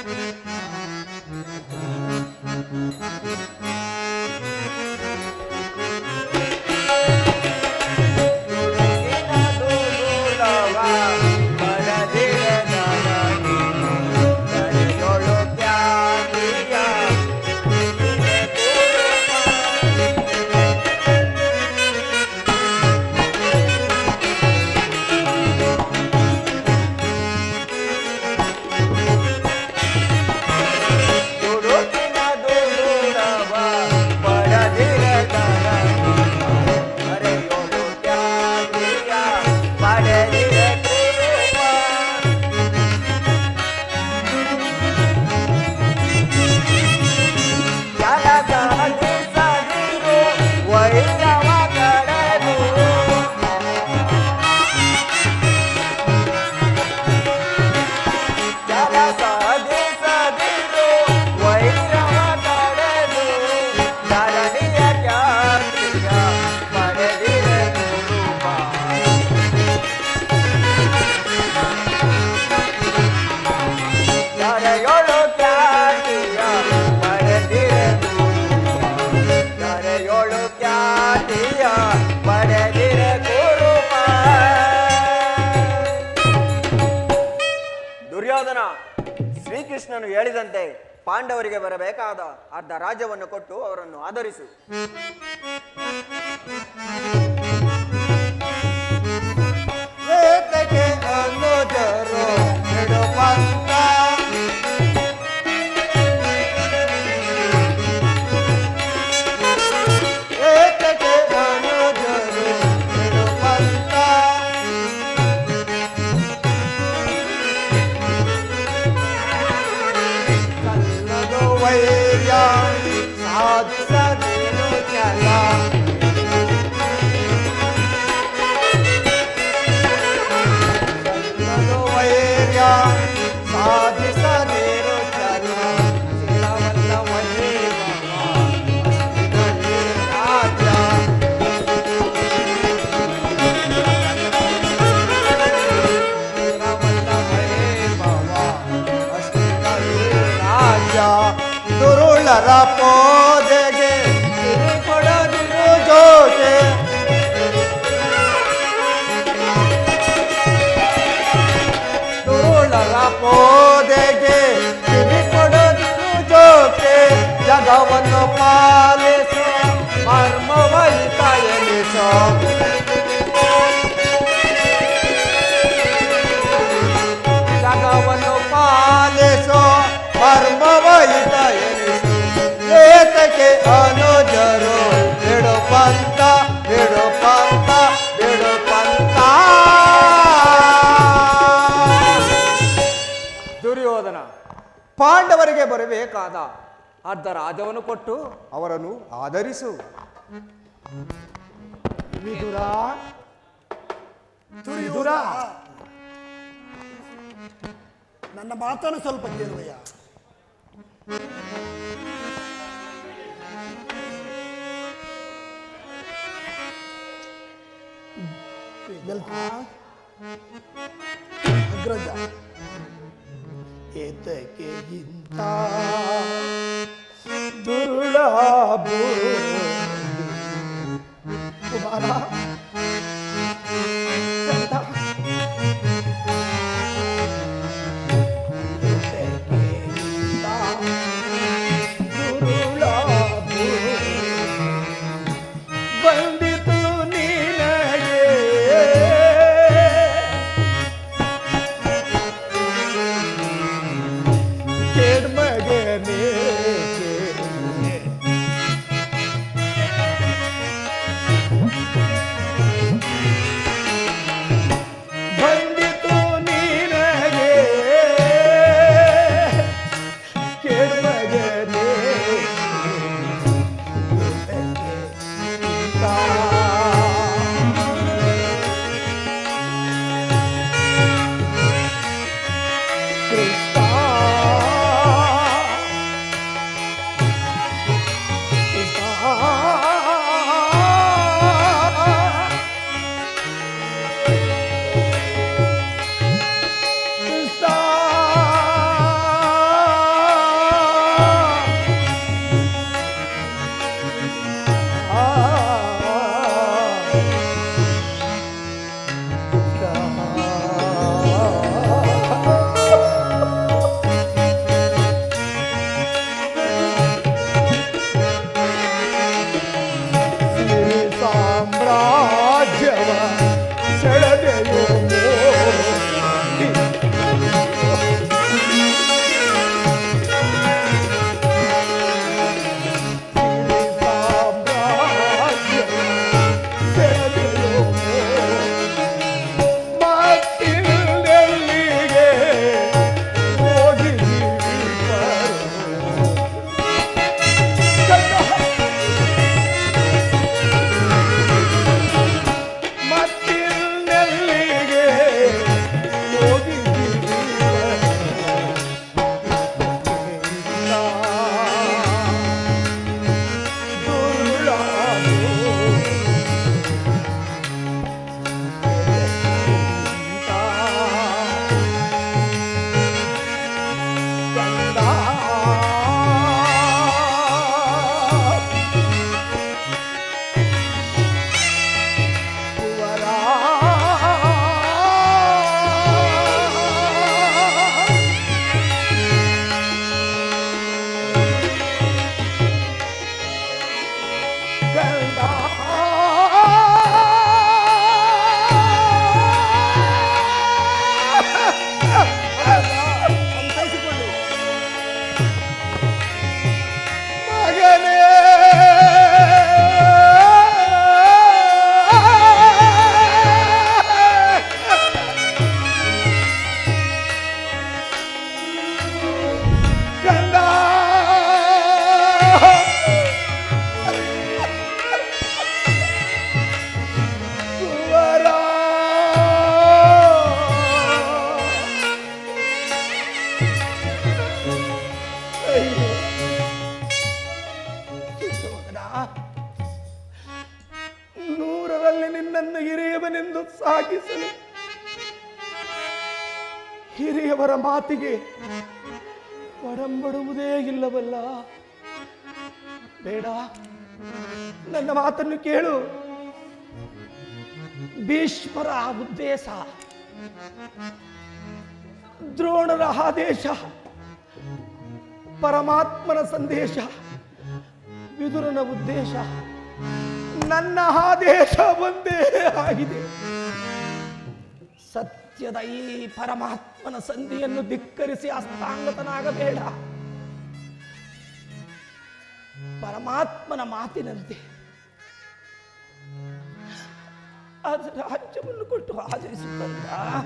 ದುರ್ಯೋಧನ ಶ್ರೀಕೃಷ್ಣನು ಹೇಳಿದಂತೆ ಪಾಂಡವರಿಗೆ ಬರಬೇಕಾದ ಅರ್ಧ ರಾಜ್ಯವನ್ನು ಕೊಟ್ಟು ಅವರನ್ನು ಆಧರಿಸು ವೇದಕ್ಕೆ ಅನುಜರು ಬಿಡುವಂತ ವೇದಕ್ಕೆ ಅನುಜರು ಬಿಡುವಂತ ಕಲ್ಲದು ವೈರ್ಯ ಸಾಧಿಸದೇನು ಚಲ ಕಲ್ಲದು ವೈರ್ಯ ಸಾಧಿಸದೇನು ಚಲ ಶಿರವಲ್ಲ ವೈಭವ ಅಷ್ಟಿನಲ್ಲಿ ರಾಜ್ಯ ದುರುಳರ ಪೋದೆಗೆ ಕೊಡದಿರು ಜೋಗೆ ದುರುಳರ ಪೋದೆಗೆ ಕಿವಿ ಕೊಡದಿರು ಜೋಕೆ ಜಗವನ್ನು ಪಾಲಿಸೋ ಮರ್ಮವಹಿತ ಎನಿಸೋ ಜಗವನ್ನು ಪಾಲಿಸೋ ಪರಮವಹಿತ ಎನಿಸು ಏತಕ್ಕೆ ಅನುಜರು ಬಿಡು ಪಂಥ ಬಿಡು ಪಂಥ ಬಿಡು ಪಂಥ ದುರ್ಯೋಧನ ಪಾಂಡವರಿಗೆ ಬರಬೇಕಾದ ಅರ್ಧ ರಾಜವನ್ನು ಕೊಟ್ಟು ಅವರನ್ನು ಆಧರಿಸು ವಿದುರ ವಿದುರ ನನ್ನ ಮಾತನ್ನು ಸ್ವಲ್ಪ ಕೇಳುವಯ್ಯ ಬೆಲ್ಕ ಅಗ್ರಜ ಏತಕ್ಕೆ ಇಂಥ ದುರುಳ ಕುಮಾರ ಕಂದ. ಏತಕ್ಕೆ ಇಂಥ ದುರುಳ ಬಂದಿತು ನಿನಗೆ ಕೆಡ್ಮಗನೇ ಸಂತೈಸಿಕೊಳ್ಳಿ ಮಗನೇ ಕಂದ ಕುವರ ಅಯ್ಯೋ ಸುಶೋಧನ ನೂರರಲ್ಲಿ ನಿನ್ನನ್ನು ಹಿರಿಯವನೆಂದು ಸಾಗಿಸಲು ಹಿರಿಯವರ ಮಾತಿಗೆ ಒಡಂಬಡುವುದೇ ಇಲ್ಲವಲ್ಲ ಬೇಡ ನನ್ನ ಮಾತನ್ನು ಕೇಳು ಭೀಷ್ಮರ ಉದ್ದೇಶ ದ್ರೋಣರ ಆದೇಶ ಪರಮಾತ್ಮನ ಸಂದೇಶ ವಿದುರನ ಉದ್ದೇಶ ನನ್ನ ಆದೇಶ ಒಂದೇ ಆಗಿದೆ ಸತ್ಯದ ಈ ಪರಮಾತ್ಮನ ಸಂಧಿಯನ್ನು ಧಿಕ್ಕರಿಸಿ ಅಸ್ತಾಂಗತನಾಗಬೇಡ ಪರಮಾತ್ಮನ ಮಾತಿನಂತೆ ಅದು ರಾಜ್ಯವನ್ನು ಕೊಟ್ಟು ಆಚರಿಸುತ್ತಂತ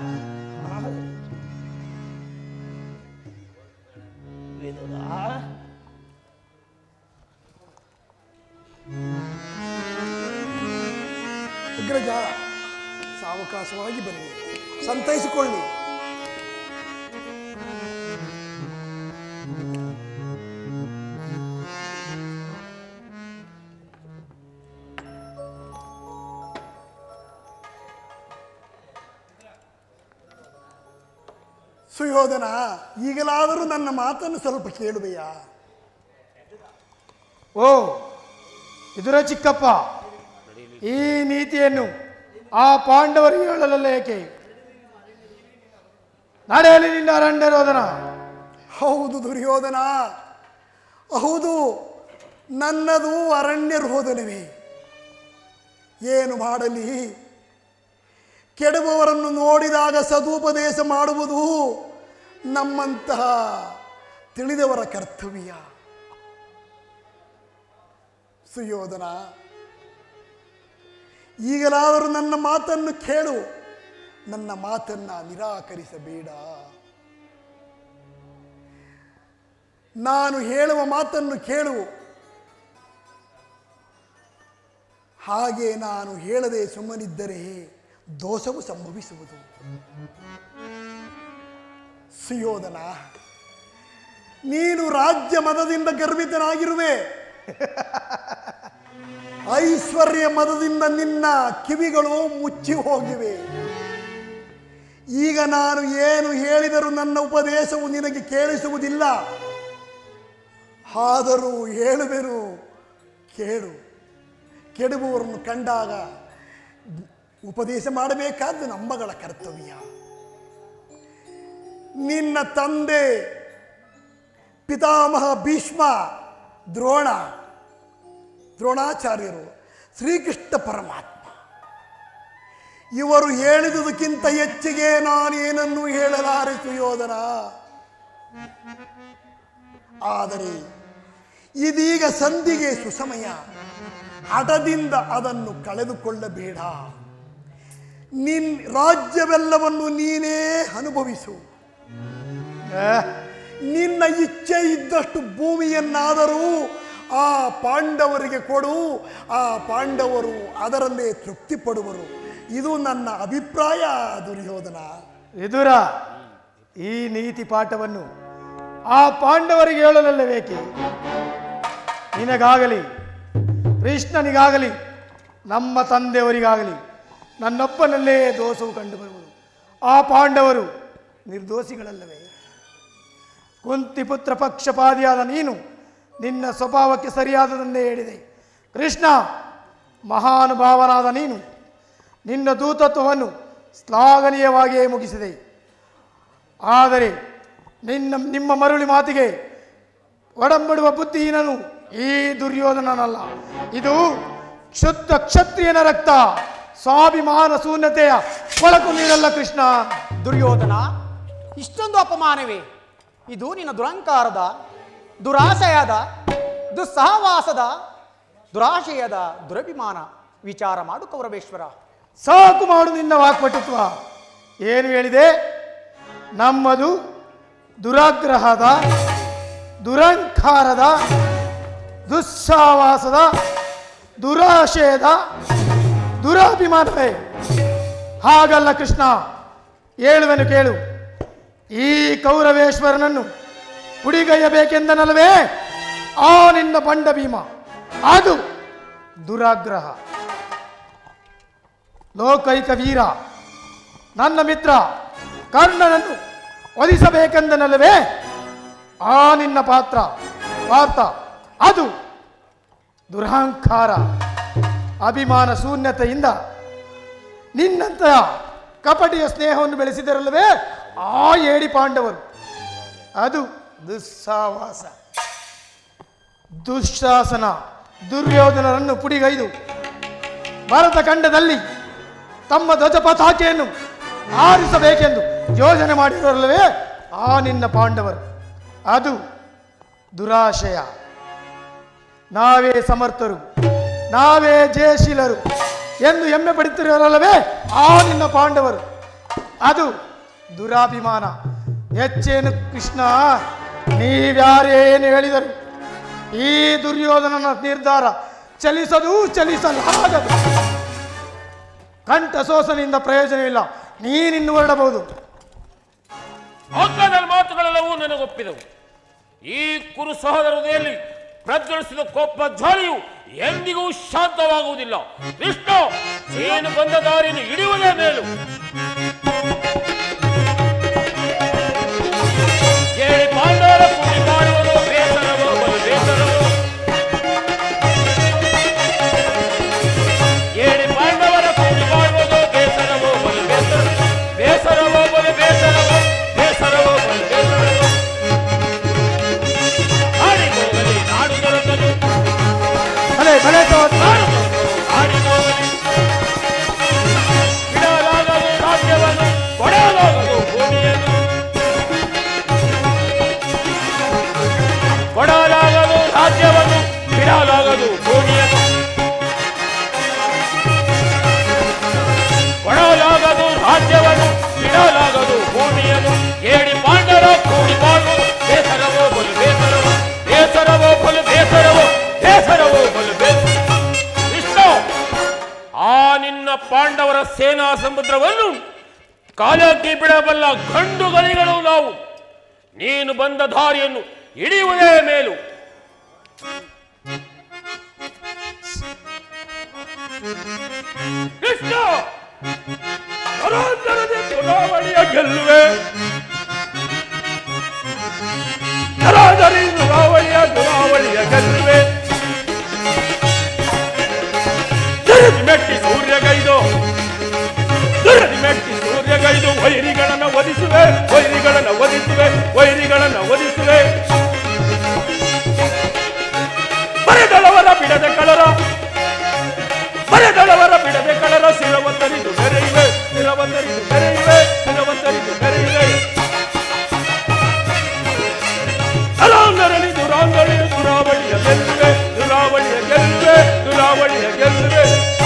ವಿದುರ ಅಗ್ರಜ ಸಾವಕಾಶವಾಗಿ ಬನ್ನಿ ಸಂತೈಸಿಕೊಳ್ಳಿ ಸುಯೋಧನ ಈಗಲಾದರೂ ನನ್ನ ಮಾತನ್ನು ಸ್ವಲ್ಪ ಕೇಳುವೆಯಾ ಓ ಇದುರ ಚಿಕ್ಕಪ್ಪ ಈ ನೀತಿಯನ್ನು ಆ ಪಾಂಡವರಿಗೆ ಹೇಳಲಲ್ಲ ಏಕೆ ನಡೆಯಲಿ ನಿನ್ನ ಅರಣ್ಯರೋಧನ ಹೌದು ದುರ್ಯೋಧನ ಹೌದು ನನ್ನದು ಅರಣ್ಯ ರೋದನವೇ ಏನು ಮಾಡಲಿ ಕೆಡುವವರನ್ನು ನೋಡಿದಾಗ ಸದುಪದೇಶ ಮಾಡುವುದು ನಮ್ಮಂತಹ ತಿಳಿದವರ ಕರ್ತವ್ಯ ಸುಯೋಧನ ಈಗಲಾದರೂ ನನ್ನ ಮಾತನ್ನು ಕೇಳು ನನ್ನ ಮಾತನ್ನ ನಿರಾಕರಿಸಬೇಡ ನಾನು ಹೇಳುವ ಮಾತನ್ನು ಕೇಳು ಹಾಗೆ ನಾನು ಹೇಳದೆ ಸುಮ್ಮನಿದ್ದರೆ ದೋಷವು ಸಂಭವಿಸುವುದು ಸುಯೋಧನ ನೀನು ರಾಜ್ಯ ಮದದಿಂದ ಗರ್ವಿತನಾಗಿರುವೆ ಐಶ್ವರ್ಯ ಮದದಿಂದ ನಿನ್ನ ಕಿವಿಗಳು ಮುಚ್ಚಿ ಹೋಗಿವೆ ಈಗ ನಾನು ಏನು ಹೇಳಿದರೂ ನನ್ನ ಉಪದೇಶವು ನಿನಗೆ ಕೇಳಿಸುವುದಿಲ್ಲ ಆದರೂ ಹೇಳುವೆನು ಕೇಳು ಕೆಡುವವರನ್ನು ಕಂಡಾಗ ಉಪದೇಶ ಮಾಡಬೇಕಾದ್ದು ನಮ್ಮಗಳ ಕರ್ತವ್ಯ ನಿನ್ನ ತಂದೆ ಪಿತಾಮಹ ಭೀಷ್ಮ ದ್ರೋಣ ದ್ರೋಣಾಚಾರ್ಯರು ಶ್ರೀಕೃಷ್ಣ ಪರಮಾತ್ಮ ಇವರು ಹೇಳಿದುದಕ್ಕಿಂತ ಹೆಚ್ಚಿಗೆ ನಾನೇನನ್ನು ಹೇಳಲಾರೆ ಸುಯೋಧನ ಆದರೆ ಇದೀಗ ಸಂಧಿಗೆ ಸುಸಮಯ ಹಠದಿಂದ ಅದನ್ನು ಕಳೆದುಕೊಳ್ಳಬೇಡ ನಿನ್ ರಾಜ್ಯವೆಲ್ಲವನ್ನು ನೀನೇ ಅನುಭವಿಸು ನಿನ್ನ ಇಚ್ಛೆ ಇದ್ದಷ್ಟು ಭೂಮಿಯನ್ನಾದರೂ ಆ ಪಾಂಡವರಿಗೆ ಕೊಡು ಆ ಪಾಂಡವರು ಅದರಲ್ಲೇ ತೃಪ್ತಿ ಪಡುವರು ಇದು ನನ್ನ ಅಭಿಪ್ರಾಯ ದುರ್ಯೋಧನ ವಿದುರ ಈ ನೀತಿ ಪಾಠವನ್ನು ಆ ಪಾಂಡವರಿಗೆ ಹೇಳಲಲ್ಲಬೇಕೆ ನಿನಗಾಗಲಿ ಕೃಷ್ಣನಿಗಾಗಲಿ ನಮ್ಮ ತಂದೆಯವರಿಗಾಗಲಿ ನನ್ನೊಬ್ಬನಲ್ಲೇ ದೋಷವು ಕಂಡುಬರುವುದು ಆ ಪಾಂಡವರು ನಿರ್ದೋಷಿಗಳಲ್ಲವೇ ಕುಂತಿಪುತ್ರ ಪಕ್ಷಪಾದಿಯಾದ ನೀನು ನಿನ್ನ ಸ್ವಭಾವಕ್ಕೆ ಸರಿಯಾದದನ್ನೇ ಹೇಳಿದೆ ಕೃಷ್ಣ ಮಹಾನುಭಾವನಾದ ನೀನು ನಿನ್ನ ದೂತತ್ವವನ್ನು ಶ್ಲಾಘನೀಯವಾಗಿಯೇ ಮುಗಿಸಿದೆ ಆದರೆ ನಿನ್ನ ನಿಮ್ಮ ಮರುಳಿ ಮಾತಿಗೆ ಒಡಂಬಡುವ ಬುದ್ಧಿಹೀನನು ಈ ದುರ್ಯೋಧನನಲ್ಲ ಇದು ಶುದ್ಧ ಕ್ಷತ್ರಿಯನ ರಕ್ತ ಸ್ವಾಭಿಮಾನ ಶೂನ್ಯತೆಯ ಕೊಳಕು ನೀರಲ್ಲ ಕೃಷ್ಣ ದುರ್ಯೋಧನ ಇಷ್ಟೊಂದು ಅಪಮಾನವೇ ಇದು ನಿನ್ನ ದುರಂಕಾರದ ದುರಾಶಯದ ದುಸ್ಸಹವಾಸದ ದುರಾಶಯದ ದುರಭಿಮಾನ ವಿಚಾರ ಮಾಡು ಕೌರವೇಶ್ವರ ಸಾಕು ಮಾಡು ನಿನ್ನ ವಾಕ್ಪಟುತ್ವ ಏನು ಹೇಳಿದೆ ನಮ್ಮದು ದುರಾಗ್ರಹದ ದುರಂಕಾರದ ದುಸ್ಸಾವಾಸದ ದುರಾಶಯದ ದುರಾಭಿಮಾನವೇ ಹಾಗಲ್ಲ ಕೃಷ್ಣ ಹೇಳುವೆನು ಕೇಳು ಈ ಕೌರವೇಶ್ವರನನ್ನು ಹುಡಿಗೈಯಬೇಕೆಂದನಲ್ವೇ ಆ ನಿನ್ನ ಬಂಡ ಭೀಮ ಅದು ದುರಾಗ್ರಹ ಲೋಕೈಕ ವೀರ ನನ್ನ ಮಿತ್ರ ಕರ್ಣನನ್ನು ವಧಿಸಬೇಕೆಂದನಲ್ಲವೇ ಆ ನಿನ್ನ ಪಾತ್ರ ಪಾರ್ಥ ಅದು ದುರಹಂಕಾರ ಅಭಿಮಾನ ಶೂನ್ಯತೆಯಿಂದ ನಿನ್ನಂತಹ ಕಪಟಿಯ ಸ್ನೇಹವನ್ನು ಬೆಳೆಸಿದರಲ್ಲವೇ ಆ ಏಡಿ ಪಾಂಡವರು ಅದು ದುಸ್ಸಾವಾಸ ದುಶ್ಶಾಸನ ದುರ್ಯೋಧನರನ್ನು ಪುಡಿಗೈದು ಭಾರತ ಖಂಡದಲ್ಲಿ ತಮ್ಮ ಧ್ವಜ ಪತಾಕೆಯನ್ನು ಆರಿಸಬೇಕೆಂದು ಯೋಜನೆ ಮಾಡಿರೋರಲ್ಲವೇ ಆ ನಿನ್ನ ಪಾಂಡವರು ಅದು ದುರಾಶಯ ನಾವೇ ಸಮರ್ಥರು ನಾವೇ ಜಯಶೀಲರು ಎಂದು ಹೆಮ್ಮೆ ಪಡುತ್ತಿರೋರಲ್ಲವೇ ಆ ನಿನ್ನ ಪಾಂಡವರು ಅದು ದುರಾಭಿಮಾನ ಹೆಚ್ಚೇನು ಕೃಷ್ಣ ನೀವ್ಯಾರೇನು ಹೇಳಿದರು ಈ ದುರ್ಯೋಧನನ ನಿರ್ಧಾರ ಚಲಿಸದು ಚಲಿಸಲಾಗದು ಕಂಠ ಶೋಷಣೆಯಿಂದ ಪ್ರಯೋಜನವಿಲ್ಲ ನೀನಿನ್ನು ಹೊರಡಬಹುದು ಒಗ್ಗದ ಮಾತುಗಳೆಲ್ಲವೂ ನನಗೊಪ್ಪಿದವು ಈ ಕುರು ಸಹೋದರತೆಯಲ್ಲಿ ಪ್ರಜ್ವಲಿಸಿದ ಕೋಪ ಜ್ವಾಲೆಯು ಎಂದಿಗೂ ಶಾಂತವಾಗುವುದಿಲ್ಲ ವಿಷ್ಣು ನೀನು ಬಂದ ದಾರಿಯನ್ನು ಹಿಡಿಯುವುದೇ ಮೇಲು ಕೇಳಿ ಪಾಂಡವರ ಕೂಡಿ ಮಾಡುವುದು ಬೇಸರವೋ ಬಲು ಬೇಸರವೋ ಕೇಳಿ ಪಾಂಡವರ ಕೂಡಿ ಮಾಡುವುದು ಬೇಸರವೋ ಬಲು ಬೇಸರ ಬೇಸರವೋ ಬಲು ಬೇಸರವೋ ಬೇಸರವೋ ಬಲು ಬೇಸರವೋ ಆಡಿ ಹೋಗಲಿ ನಾಡು ದೊರಕಲು ಭಲೆ ಭಲೆ ಸಹೋದರ. ನಾಡು ದೊರಕಲು ಆಡಿ ಹೋಗಲಿ ಬಿಡಲಾಗದು ರಾಜ್ಯವನ್ನು ಕೊಡಲಾಗದು ಭೂಮಿಯನ್ನು ಕೊಡಲಾಗದು ರಾಜ್ಯವನ್ನು ಬಿಡಲಾಗದು ಭೂಮಿಯನ್ನು ಕೊಡಲಾಗದು ರಾಜ್ಯವನ್ನು ಬಿಡಲಾಗದು ಭೂಮಿಯನ್ನು ಏಡಿ ಪಾಂಡರ ಕೂಡಿ ಮಾಡುವುದು ಬೇಸರವೋ ಬಲು ಬೇಸರವೋ ಬೇಸರವೋ ಬಲು ಬೇಸರವೋ ಬೇಸರವೋ ಬಲು ಬೇಸರ ವಿಷ್ಣು ಆ ನಿನ್ನ ಪಾಂಡವರ ಸೇನಾ ಸಮುದ್ರವನ್ನು ಕಾಲಕ್ಕೆ ಬಿಡಬಲ್ಲ ಗಂಡು ಗಲಿಗಳು ನಾವು ನೀನು ಬಂದ ದಾರಿಯನ್ನು ಹಿಡಿಯುವುದೇ ಮೇಲು ಕೃಷ್ಣ ನರಾಂತರದೆ ಚುನಾವಣೆಯ ಗೆಲ್ಲುವೆ ನರಾಂತರಿ ಚುನಾವಣೆಯ ಚುನಾವಣೆಯ ಗೆಲ್ಲುವೆ ದುರದಿ ಮೆಟ್ಟಿ ಸೂರ್ಯಗೈದು ದುರದಿ ಮೆಟ್ಟಿ ಸೂರ್ಯಗೈದು ವೈರಿಗಳನ್ನ ವಧಿಸುವೆ ವೈರಿಗಳನ್ನ ವಧಿಸುವೆ ವೈರಿಗಳನ್ನ ವಧಿಸುವೆ ಬರೆದಳವರ ಬಿಡದೆ ಕಳರ ಬರೆದಳವರ ಬಿಡದೆ ಕಳರ ಶಿರವತ್ತರಿದು ಮೆರೆಯುವೆ ಶಿರವತ್ತರಿದು ಮೆರೆಯುವೆ ಶಿರವತ್ತರಿದು ಮೆರೆಯುವೆ ಅಲಾಂಗರಳಿ ದುರಾಂಗಳಿ ದುರಾವಳಿಯ ಗೆಲ್ಲುವೆ ದುರಾವಳಿಯ ಗೆಲ್ಲುವೆ ದುರಾವಳಿಯ ಗೆಲ್ಲುವೆ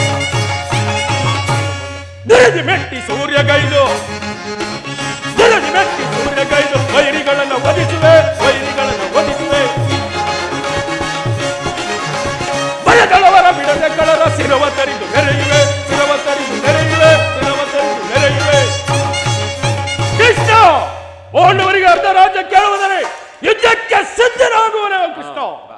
ದುರದಿ ಮೆಟ್ಟಿ ಸೂರ್ಯಗೈದು ದುರದಿ ಮೆಟ್ಟಿ ಸೂರ್ಯಗೈದು ವೈರಿಗಳನ್ನ ವಧಿಸುವೆ ವೈರಿಗಳನ್ನ ವಧಿಸುವೆ ಭಯದಳವರ ಬಿಡದೆ ಕಳರ ಶಿರವ ತರಿದು ಮೆರೆಯುವೆ ಶಿರವ ತರಿದು ಮೆರೆಯುವೆ ಶಿರವ ತರಿದು ಮೆರೆಯುವೆ ಕೃಷ್ಣ ಪಾಂಡವರಿಗೆ ಅರ್ಧ ರಾಜ್ಯ ಕೇಳುವುದರೆ ಯುದ್ಧಕ್ಕೆ ಸಿದ್ಧರಾಗುವನೇ ಕೃಷ್ಣ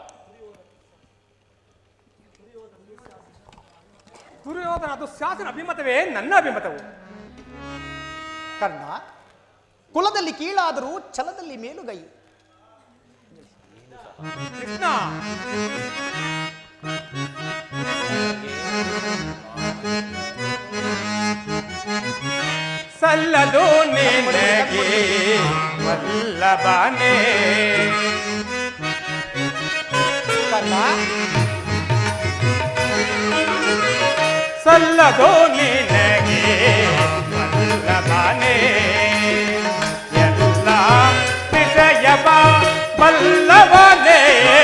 ದುರ್ಯೋಧನ ದುಶ್ಯಾಸನ ಅಭಿಮತವೇ ನನ್ನ ಅಭಿಮತವು ಕರ್ಣ ಕುಲದಲ್ಲಿ ಕೀಳಾದರೂ ಛಲದಲ್ಲಿ ಮೇಲುಗೈ ಕೃಷ್ಣ ಸಲ್ಲದು ನಿನಗೆ ವಲ್ಲಭನೇ ಕರ್ಣ ಸಲ್ಲದು ನಿನಗೆ ವಲ್ಲಭನೇ ಎಲ್ಲ ವಿಷಯವ ಬಲ್ಲವನೇ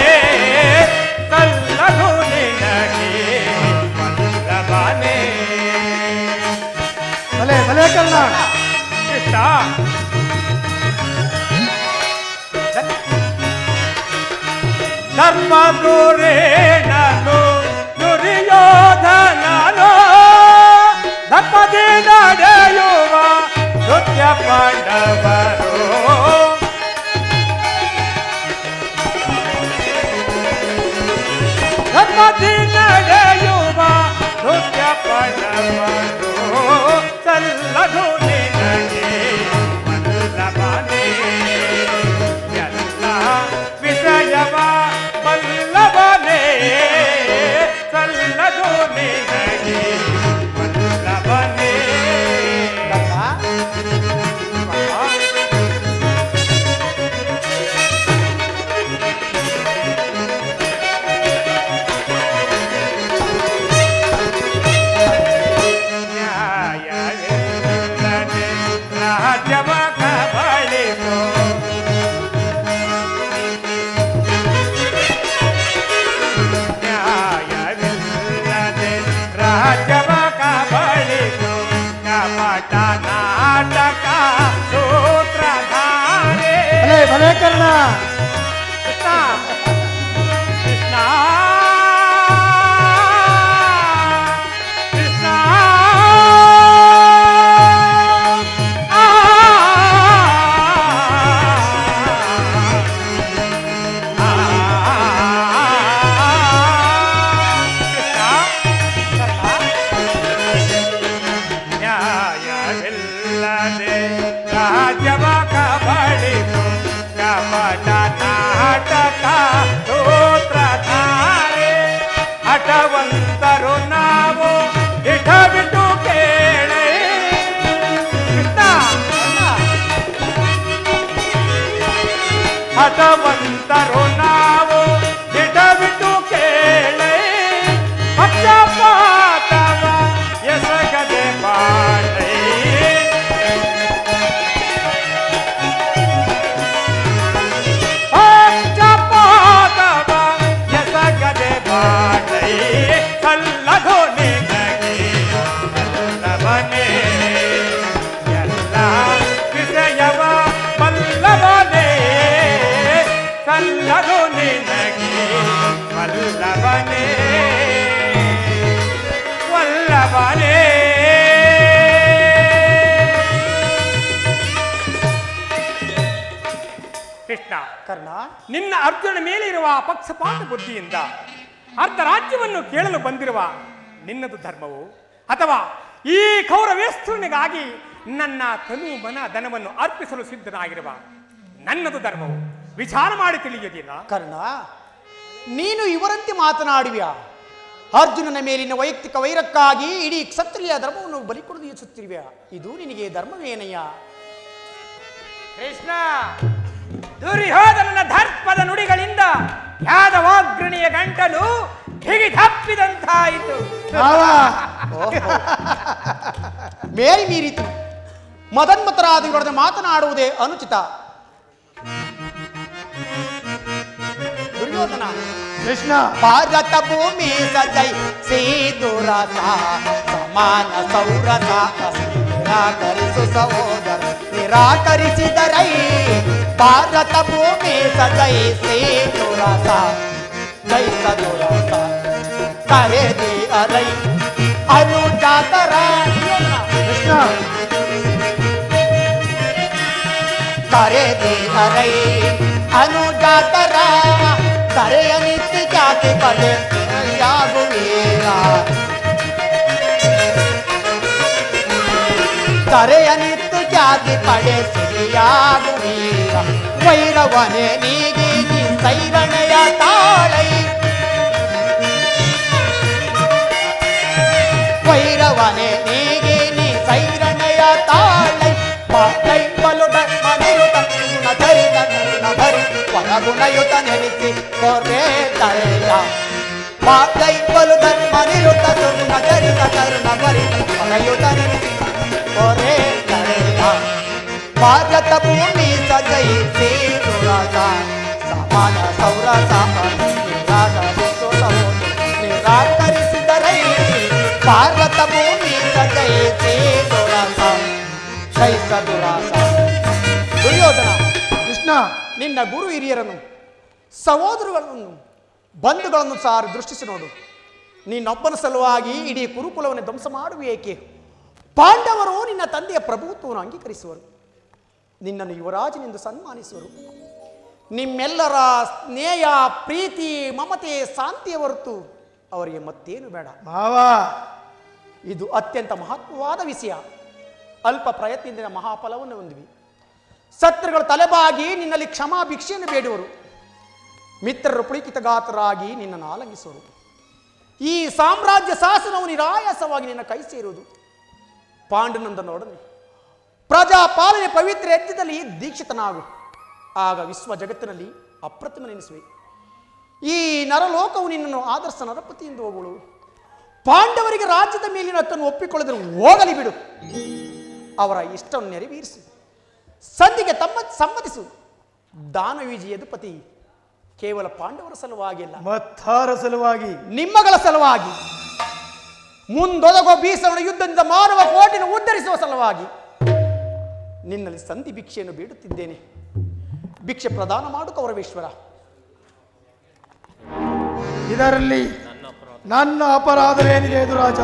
ಸಲ್ಲದು ನಿನಗೆ ವಲ್ಲಭನೇ ಭಲೆ ಭಲೆ ಕರ್ಣ ಕೃಷ್ಣ ಧರ್ಮ ನಾನು ದುರ್ಯೋಧನನು ಧರ್ಮದಿ ನಡೆಯುವ ನೃತ್ಯ ಪಾಂಡವರು ಧರ್ಮದಿ ನಡೆಯುವ ನೃತ್ಯ ಪಾಂಡವರು ಸಲ್ಲದು ನಿನಗೆ ವಲ್ಲಭನೇ ಎಲ್ಲ ವಿಷಯವ ವಲ್ಲಭನೇ ಸಲ್ಲದು ನಿನಗೆ ವಲ್ಲಭನೇ ನ್ಯಾಯವಿಲ್ಲದೆ ರಾಜ್ಯವ ಕಬಳಿಸೋ ನ್ಯಾಯವಿಲ್ಲದೆ ರಾಜ್ಯವ ಕಬಳಿಸೋ ಕಪಟ ನಾಟಕ ಸೂತ್ರಧಾರೆ ಭಲೆ ಭಲೆ ಕರ್ಣ ಕೃಷ್ಣ ಕೃಷ್ಣ ಕೃಷ್ಣ ಆ ನ್ಯಾಯವಿಲ್ಲದೆ ರಾಜ್ಯವ ಕಬಳಿಸು ಕಪಟ ನಾಟಕ ಸೂತ್ರಧಾರೆ ಹಠವಂತರು ನಾವು ಇಠ ಬಿಟ್ಟು ಕೇಳೆ ಕೃಷ್ಣ ಹಠವಂತರು ನಾವು ಇಠ ಬಿಟ್ಟು ಕೇಳೆ ಪಕ್ಷಪಾತವ ಎಸಗದೆ ಬಾಳೆ ಪಕ್ಷಪಾತವ ಎಸಗದೆ ಬಾಳೆ ಸಲ್ಲದು ನಿನಗೆ ವಲ್ಲಭನೇ ಎಲ್ಲ ವಿಷಯವ ವಲ್ಲಭನೇ ಸಲ್ಲದು ನಿನಗೆ ವಲ್ಲಭನೇ ವಲ್ಲಭನೇ ಕೃಷ್ಣ ಕರ್ಣ ನಿನ್ನ ಅರ್ಜುನ ಮೇಲೆ ಇರುವ ಪಕ್ಷಪಾತ ಬುದ್ಧಿಯಿಂದ ಅರ್ಧ ರಾಜ್ಯವನ್ನು ಕೇಳಲು ಬಂದಿರುವ ನಿನ್ನದು ಧರ್ಮವು ಅಥವಾ ಈ ಕೌರವೇಶ್ವರನಿಗಾಗಿ ನನ್ನ ತನು ಮನ ಧನವನ್ನು ಅರ್ಪಿಸಲು ಸಿದ್ಧನಾಗಿರುವ ನನ್ನದು ಧರ್ಮವು ವಿಚಾರ ಮಾಡಿ ತಿಳಿಯುವುದಿಲ್ಲ ಕರ್ಣ ನೀನು ಇವರಂತೆ ಮಾತನಾಡುವಿಯಾ ಅರ್ಜುನನ ಮೇಲಿನ ವೈಯಕ್ತಿಕ ವೈರಕ್ಕಾಗಿ ಇಡೀ ಕ್ಷತ್ರಿಯ ಧರ್ಮವನ್ನು ಬಲಿಕೊಡದು ಯೋಚಿಸುತ್ತಿರುವೆಯಾ ಇದು ನಿನಗೆ ಧರ್ಮವೇನಯ್ಯ ಕೃಷ್ಣ ದುರ್ಯೋಧನನ ದರ್ಪದ ನುಡಿಗಳಿಂದ ಯಾದವಾಗ್ರಣಿಯ ಗಂಟಲು ಹಿಗಿ ತಪ್ಪಿದಂತಾಯಿತು ಭಾವ ಮೇರಿ ಮೀರಿತು ಮದನ್ಮತರಾದಿಗಳೊಡನೆ ಮಾತನಾಡುವುದೇ ಅನುಚಿತ ದುರ್ಯೋಧನ ಕೃಷ್ಣ ಭಾರತ ಭೂಮಿ ಸಜೈ ಸೇತುರಸ ಸಮಾನ ಸೌರಸ ನಿರಾಕರಿಸು ಸಹೋದರ ನಿರಾಕರಿಸಿದರೈ ಭಾರತ ಭೂಮಿ ಸಜೈ ಸೇತುರಸ ಜೈಸದುರಸ ಕರೆದಿ ಅರೈ ಅನುಜಾತರ ಕೃಷ್ಣ ಕರೆದಿ ಅರೈ ಅನುಜಾತರ ಕರೆಯ ನಿತ್ಯ ಜಾತಿ ಪಡೆ ಯಾಗುವೀರ ಕರೆಯ ನಿತ್ತು ಜಾತಿ ಪಡೆ ಸಿರಿಯಾಗುವೀರ ವೈರವನೆ ನೀಗಿ ನೀ ಸೈರಣೆಯ ತಾಳೈ ವೈರವನೆ ನೀಗಿ ನೀ ಸೈರಣೆಯ ತಾಳೈ ಪಾಟೈ ಬಲುಡ ಮನೆಯುತ ನಧರಿದ ನಧರಿ ಹೊರಗುಣಯುತ ನೆನೆಸಿ ಕೊರೆ ತರೆಯ ಪಾಟೈ ಬಲುದ ಮನಿರುತ ನಧರಿದ ಕರುಣ ಭರಿ ಭಾರತ ಭೂಮಿ ಸಜಯಿಸಿ ದುರಾಸ ಸಮಾನ ಸೌರ ಸಾಮಾನ್ಯ ನಿರಾಸ ವಿಶ್ವ ಸಹೋದರ ನಿರಾಕರಿಸಿದರೆ ಭಾರತ ಭೂಮಿ ಸಜಯಿಸಿ ದುರಾಸ ಜಯಿಸ ದುರಾಸ ದುರ್ಯೋಧನ ಕೃಷ್ಣ ನಿನ್ನ ಗುರು ಹಿರಿಯರನ್ನು ಸಹೋದರಗಳನ್ನು ಬಂಧುಗಳನ್ನು ಸಾರು ದೃಷ್ಟಿಸಿ ನೋಡು ನೀನೊಬ್ಬನ ಸಲುವಾಗಿ ಇಡೀ ಕುರುಕುಲವನ್ನು ಧ್ವಂಸ ಮಾಡುವ ಏಕೆ ಪಾಂಡವರು ನಿನ್ನ ತಂದೆಯ ಪ್ರಭುತ್ವವನ್ನು ಅಂಗೀಕರಿಸುವರು ನಿನ್ನನ್ನು ಯುವರಾಜನೆಂದು ಸನ್ಮಾನಿಸುವರು ನಿಮ್ಮೆಲ್ಲರ ಸ್ನೇಹ ಪ್ರೀತಿ ಮಮತೆ ಶಾಂತಿಯ ಹೊರತು ಅವರಿಗೆ ಮತ್ತೇನು ಬೇಡ ಮಾವ ಇದು ಅತ್ಯಂತ ಮಹತ್ವವಾದ ವಿಷಯ ಅಲ್ಪ ಪ್ರಯತ್ನದಿಂದ ಮಹಾಫಲವನ್ನು ಹೊಂದಿವಿ ಸತ್ರುಗಳು ತಲೆಬಾಗಿ ನಿನ್ನಲ್ಲಿ ಕ್ಷಮಾ ಭಿಕ್ಷೆಯನ್ನು ಬೇಡುವರು ಮಿತ್ರರು ಪುಳಿಕಿತಗಾತರಾಗಿ ನಿನ್ನನ್ನು ಆಲಂಗಿಸುವರು ಈ ಸಾಮ್ರಾಜ್ಯ ಶಾಸನವು ನಿರಾಯಾಸವಾಗಿ ನಿನ್ನ ಕೈ ಸೇರುವುದು ಪಾಂಡುನಂದನೊಡನೆ ಪ್ರಜಾಪಾಲನೆ ಪವಿತ್ರ ಯಜ್ಞದಲ್ಲಿ ದೀಕ್ಷಿತನಾಗು ಆಗ ವಿಶ್ವ ಜಗತ್ತಿನಲ್ಲಿ ಅಪ್ರತಿಮ ನೆನೆಸುವೆ ಈ ನರಲೋಕವು ನಿನ್ನನ್ನು ಆದರ್ಶ ನರಪತಿ ಎಂದು ಹೋಗುಳು ಪಾಂಡವರಿಗೆ ರಾಜ್ಯದ ಮೇಲಿನ ಹಕ್ಕನ್ನು ಒಪ್ಪಿಕೊಳ್ಳದರೆ ಹೋಗಲಿ ಬಿಡು ಅವರ ಇಷ್ಟವನ್ನು ನೆರವೇರಿಸು ಸಂಧಿಗೆ ತಮ್ಮ ಸಮ್ಮತಿಸು ದಾನವೀಜಿ ಯದುಪತಿ ಕೇವಲ ಪಾಂಡವರ ಸಲುವಾಗಿ ಅಲ್ಲ ಮತ್ತಾರ ಸಲುವಾಗಿ ನಿಮ್ಮಗಳ ಸಲುವಾಗಿ ಮುಂದೊದಗೋ ಭೀಸವನ ಯುದ್ಧದಿಂದ ಮಾನವ ಕೋಟಿನ ಉದ್ಧರಿಸುವ ಸಲುವಾಗಿ ನಿನ್ನಲ್ಲಿ ಸಂಧಿ ಭಿಕ್ಷೆಯನ್ನು ಬೇಡುತ್ತಿದ್ದೇನೆ ಭಿಕ್ಷೆ ಪ್ರದಾನ ಮಾಡು ಕೌರವೇಶ್ವರ ಇದರಲ್ಲಿ ನನ್ನ ಅಪರಾಧವೇನಿದೆ ಎದುರಾಜ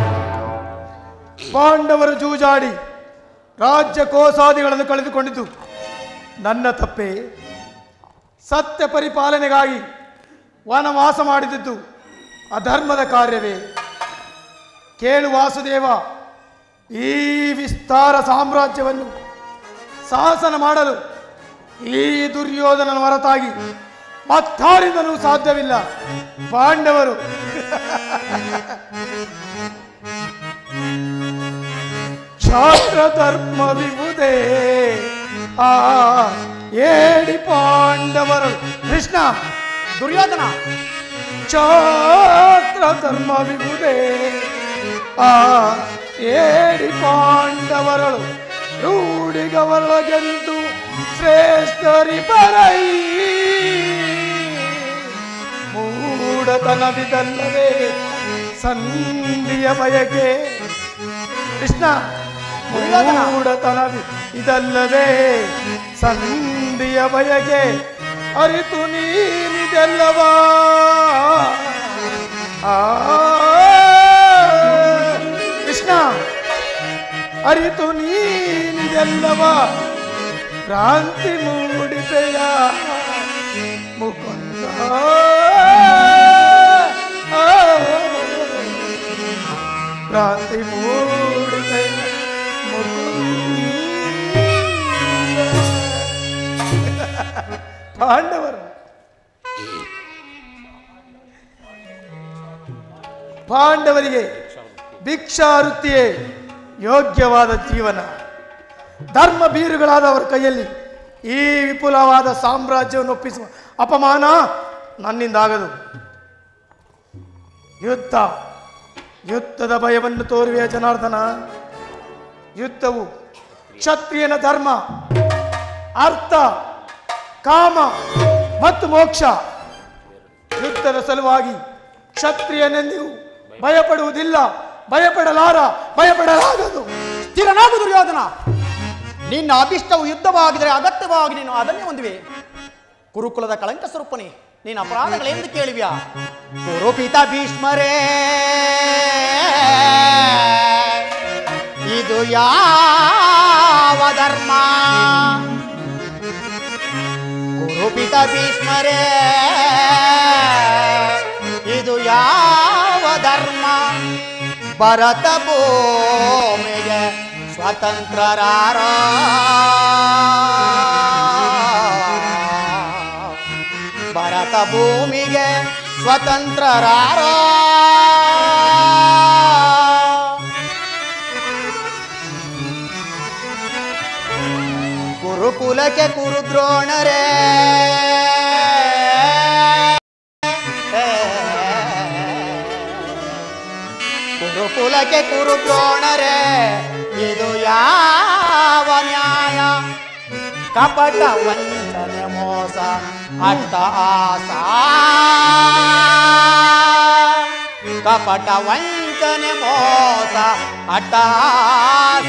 ಪಾಂಡವರು ಜೂಜಾಡಿ ರಾಜ್ಯ ಕೋಸಾದಿಗಳನ್ನು ಕಳೆದುಕೊಂಡಿದ್ದು ನನ್ನ ತಪ್ಪೇ ಸತ್ಯ ಪರಿಪಾಲನೆಗಾಗಿ ವನವಾಸ ಮಾಡಿದದ್ದು ಅಧರ್ಮದ ಕಾರ್ಯವೇ ಕೇಳು ವಾಸುದೇವ ಈ ವಿಸ್ತಾರ ಸಾಮ್ರಾಜ್ಯವನ್ನು ಶಾಸನ ಮಾಡಲು ಈ ದುರ್ಯೋಧನನ ಹೊರತಾಗಿ ಮತ್ತಾರಿಂದಲೂ ಸಾಧ್ಯವಿಲ್ಲ ಪಾಂಡವರು ಕ್ಷಾತ್ರ ಧರ್ಮ ವಿಭುದೇ ಆ ಏಡಿ ಪಾಂಡವರು ಕೃಷ್ಣ ದುರ್ಯೋಧನ ಕ್ಷಾತ್ರ ಧರ್ಮ ವಿಭುದೇ ಆ ಏಡಿ ಪಾಂಡವರಳು ರೂಢಿಗವರೊಳಗೆಂದು ಶ್ರೇಷ್ಠರಿ ಬರೈ ಮೂಢತನವಿದಲ್ಲವೇ ಸಂಧಿಯ ಬಯಕೆ ಕೃಷ್ಣ ಮೂಢತನವಿ ಇದಲ್ಲವೇ ಸಂಧಿಯ ಬಯಕೆ ಅರಿತು ನೀನಿದೆಲ್ಲವಾ ಆ ಕೃಷ್ಣ ಅರಿತು ನೀನಿದೆಲ್ಲವ ಕ್ರಾಂತಿ ಮೂಡಿದೆಯ ಮುಕುಂದ ಕ್ರಾಂತಿ ಮೂಡಿದೆಯ ಮುಕುಂದ ಪಾಂಡವರು ಪಾಂಡವರಿಗೆ ಭಿಕ್ಷಾವೃತ್ತಿಯೇ ಯೋಗ್ಯವಾದ ಜೀವನ ಧರ್ಮ ಬೀರುಗಳಾದವರ ಕೈಯಲ್ಲಿ ಈ ವಿಪುಲವಾದ ಸಾಮ್ರಾಜ್ಯವನ್ನು ಒಪ್ಪಿಸುವ ಅಪಮಾನ ನನ್ನಿಂದಾಗದು ಯುದ್ಧ ಯುದ್ಧದ ಭಯವನ್ನು ತೋರುವೆಯ ಜನಾರ್ದನ ಯುದ್ಧವು ಕ್ಷತ್ರಿಯನ ಧರ್ಮ ಅರ್ಥ ಕಾಮ ಮತ್ತು ಮೋಕ್ಷ ಯುದ್ಧದ ಸಲುವಾಗಿ ಕ್ಷತ್ರಿಯನೆಂದಿಗೂ ಭಯಪಡುವುದಿಲ್ಲ ಭಯಪಡಲಾರ ಭಯಪಡಲಾಗದು ಸ್ಥಿರನಾಗು ದುರ್ಯೋಧನ ನಿನ್ನ ಅಭಿಷ್ಟವು ಯುದ್ಧವಾಗಿದರೆ ಅಗತ್ಯವಾಗಿ ನೀನು ಅದನ್ನೇ ಹೊಂದುವೆ ಕುರುಕುಲದ ಕಳಂಕ ಸ್ವರೂಪನೇ ನೀನು ಅಪರಾಧಗಳೆಂದು ಕೇಳಿವ್ಯಾ ಕುರುಪಿತ ಭೀಷ್ಮರೇ ಇದು ಯಾವ ಧರ್ಮ ಕುರುಪಿತ ಭೀಷ್ಮರೇ ಇದು ಯಾವ ಧರ್ಮ ಭರತ ಭೂಮಿಗೆ ಸ್ವತಂತ್ರರಾರ ಭರತ ಭೂಮಿಗೆ ಸ್ವತಂತ್ರರಾರ ಕುರುಕುಲಕ್ಕೆ ಕುರುದ್ರೋಣರೇ ಕುರುಕುಲಕ್ಕೆ ಕುರುದ್ರೋಣರೇ ಇದು ಯಾವ ನ್ಯಾಯ ಅನ್ಯಾಯ ಕಪಟ ವಂಚನೆ ಮೋಸ ಅಟ್ಟಹಾಸ ಕಪಟ ವಂಚನೆ ಮೋಸ ಅಟ್ಟಹಾಸ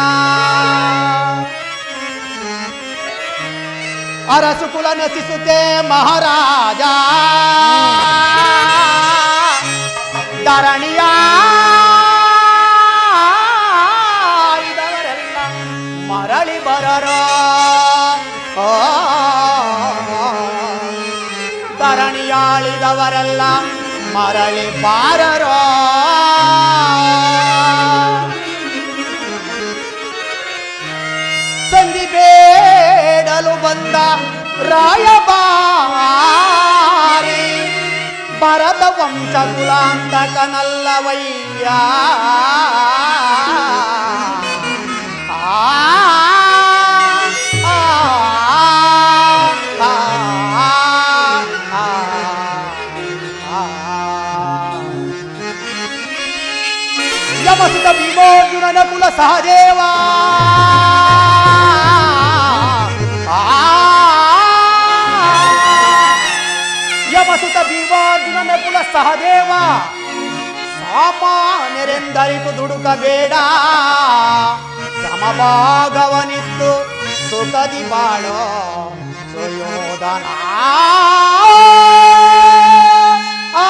ಅರಸು ಕುಲ ನಶಿಸುತ್ತೆ ಮಹಾರಾಜ ಧರಣಿಯ ಇದವರೆಲ್ಲ ಮರಳಿ ಬರರೋ ಆ, ಧರಣಿಯಾಳಿದವರೆಲ್ಲ ಮರಳಿ ಬಾರರೋ ಸಂಧಿ ಬೇಡಲು ಬಂದ ರಾಯಬಾರಿ ಭರತ ವಂಶ ಕುಲಾಂತಕನಲ್ಲವಯ್ಯ ಆ, ಆ, ಆ, ಆ, ಆ. ಯಮಸುತ ಭೀಮೋರ್ಜುನನ ಕುಲ ಸಹದೇವ ಯಮಸುತ ಭೀಮಾರ್ಜುನನ ಕುಲ ಸಹದೇವ ಸಾಮಾನ್ಯರೆಂದರಿತು ದುಡುಕಬೇಡ ಸಮಭಾಗವನಿತ್ತು ಸುಖದಿ ಬಾಳೋ ಸುಯೋಧನ ಆ,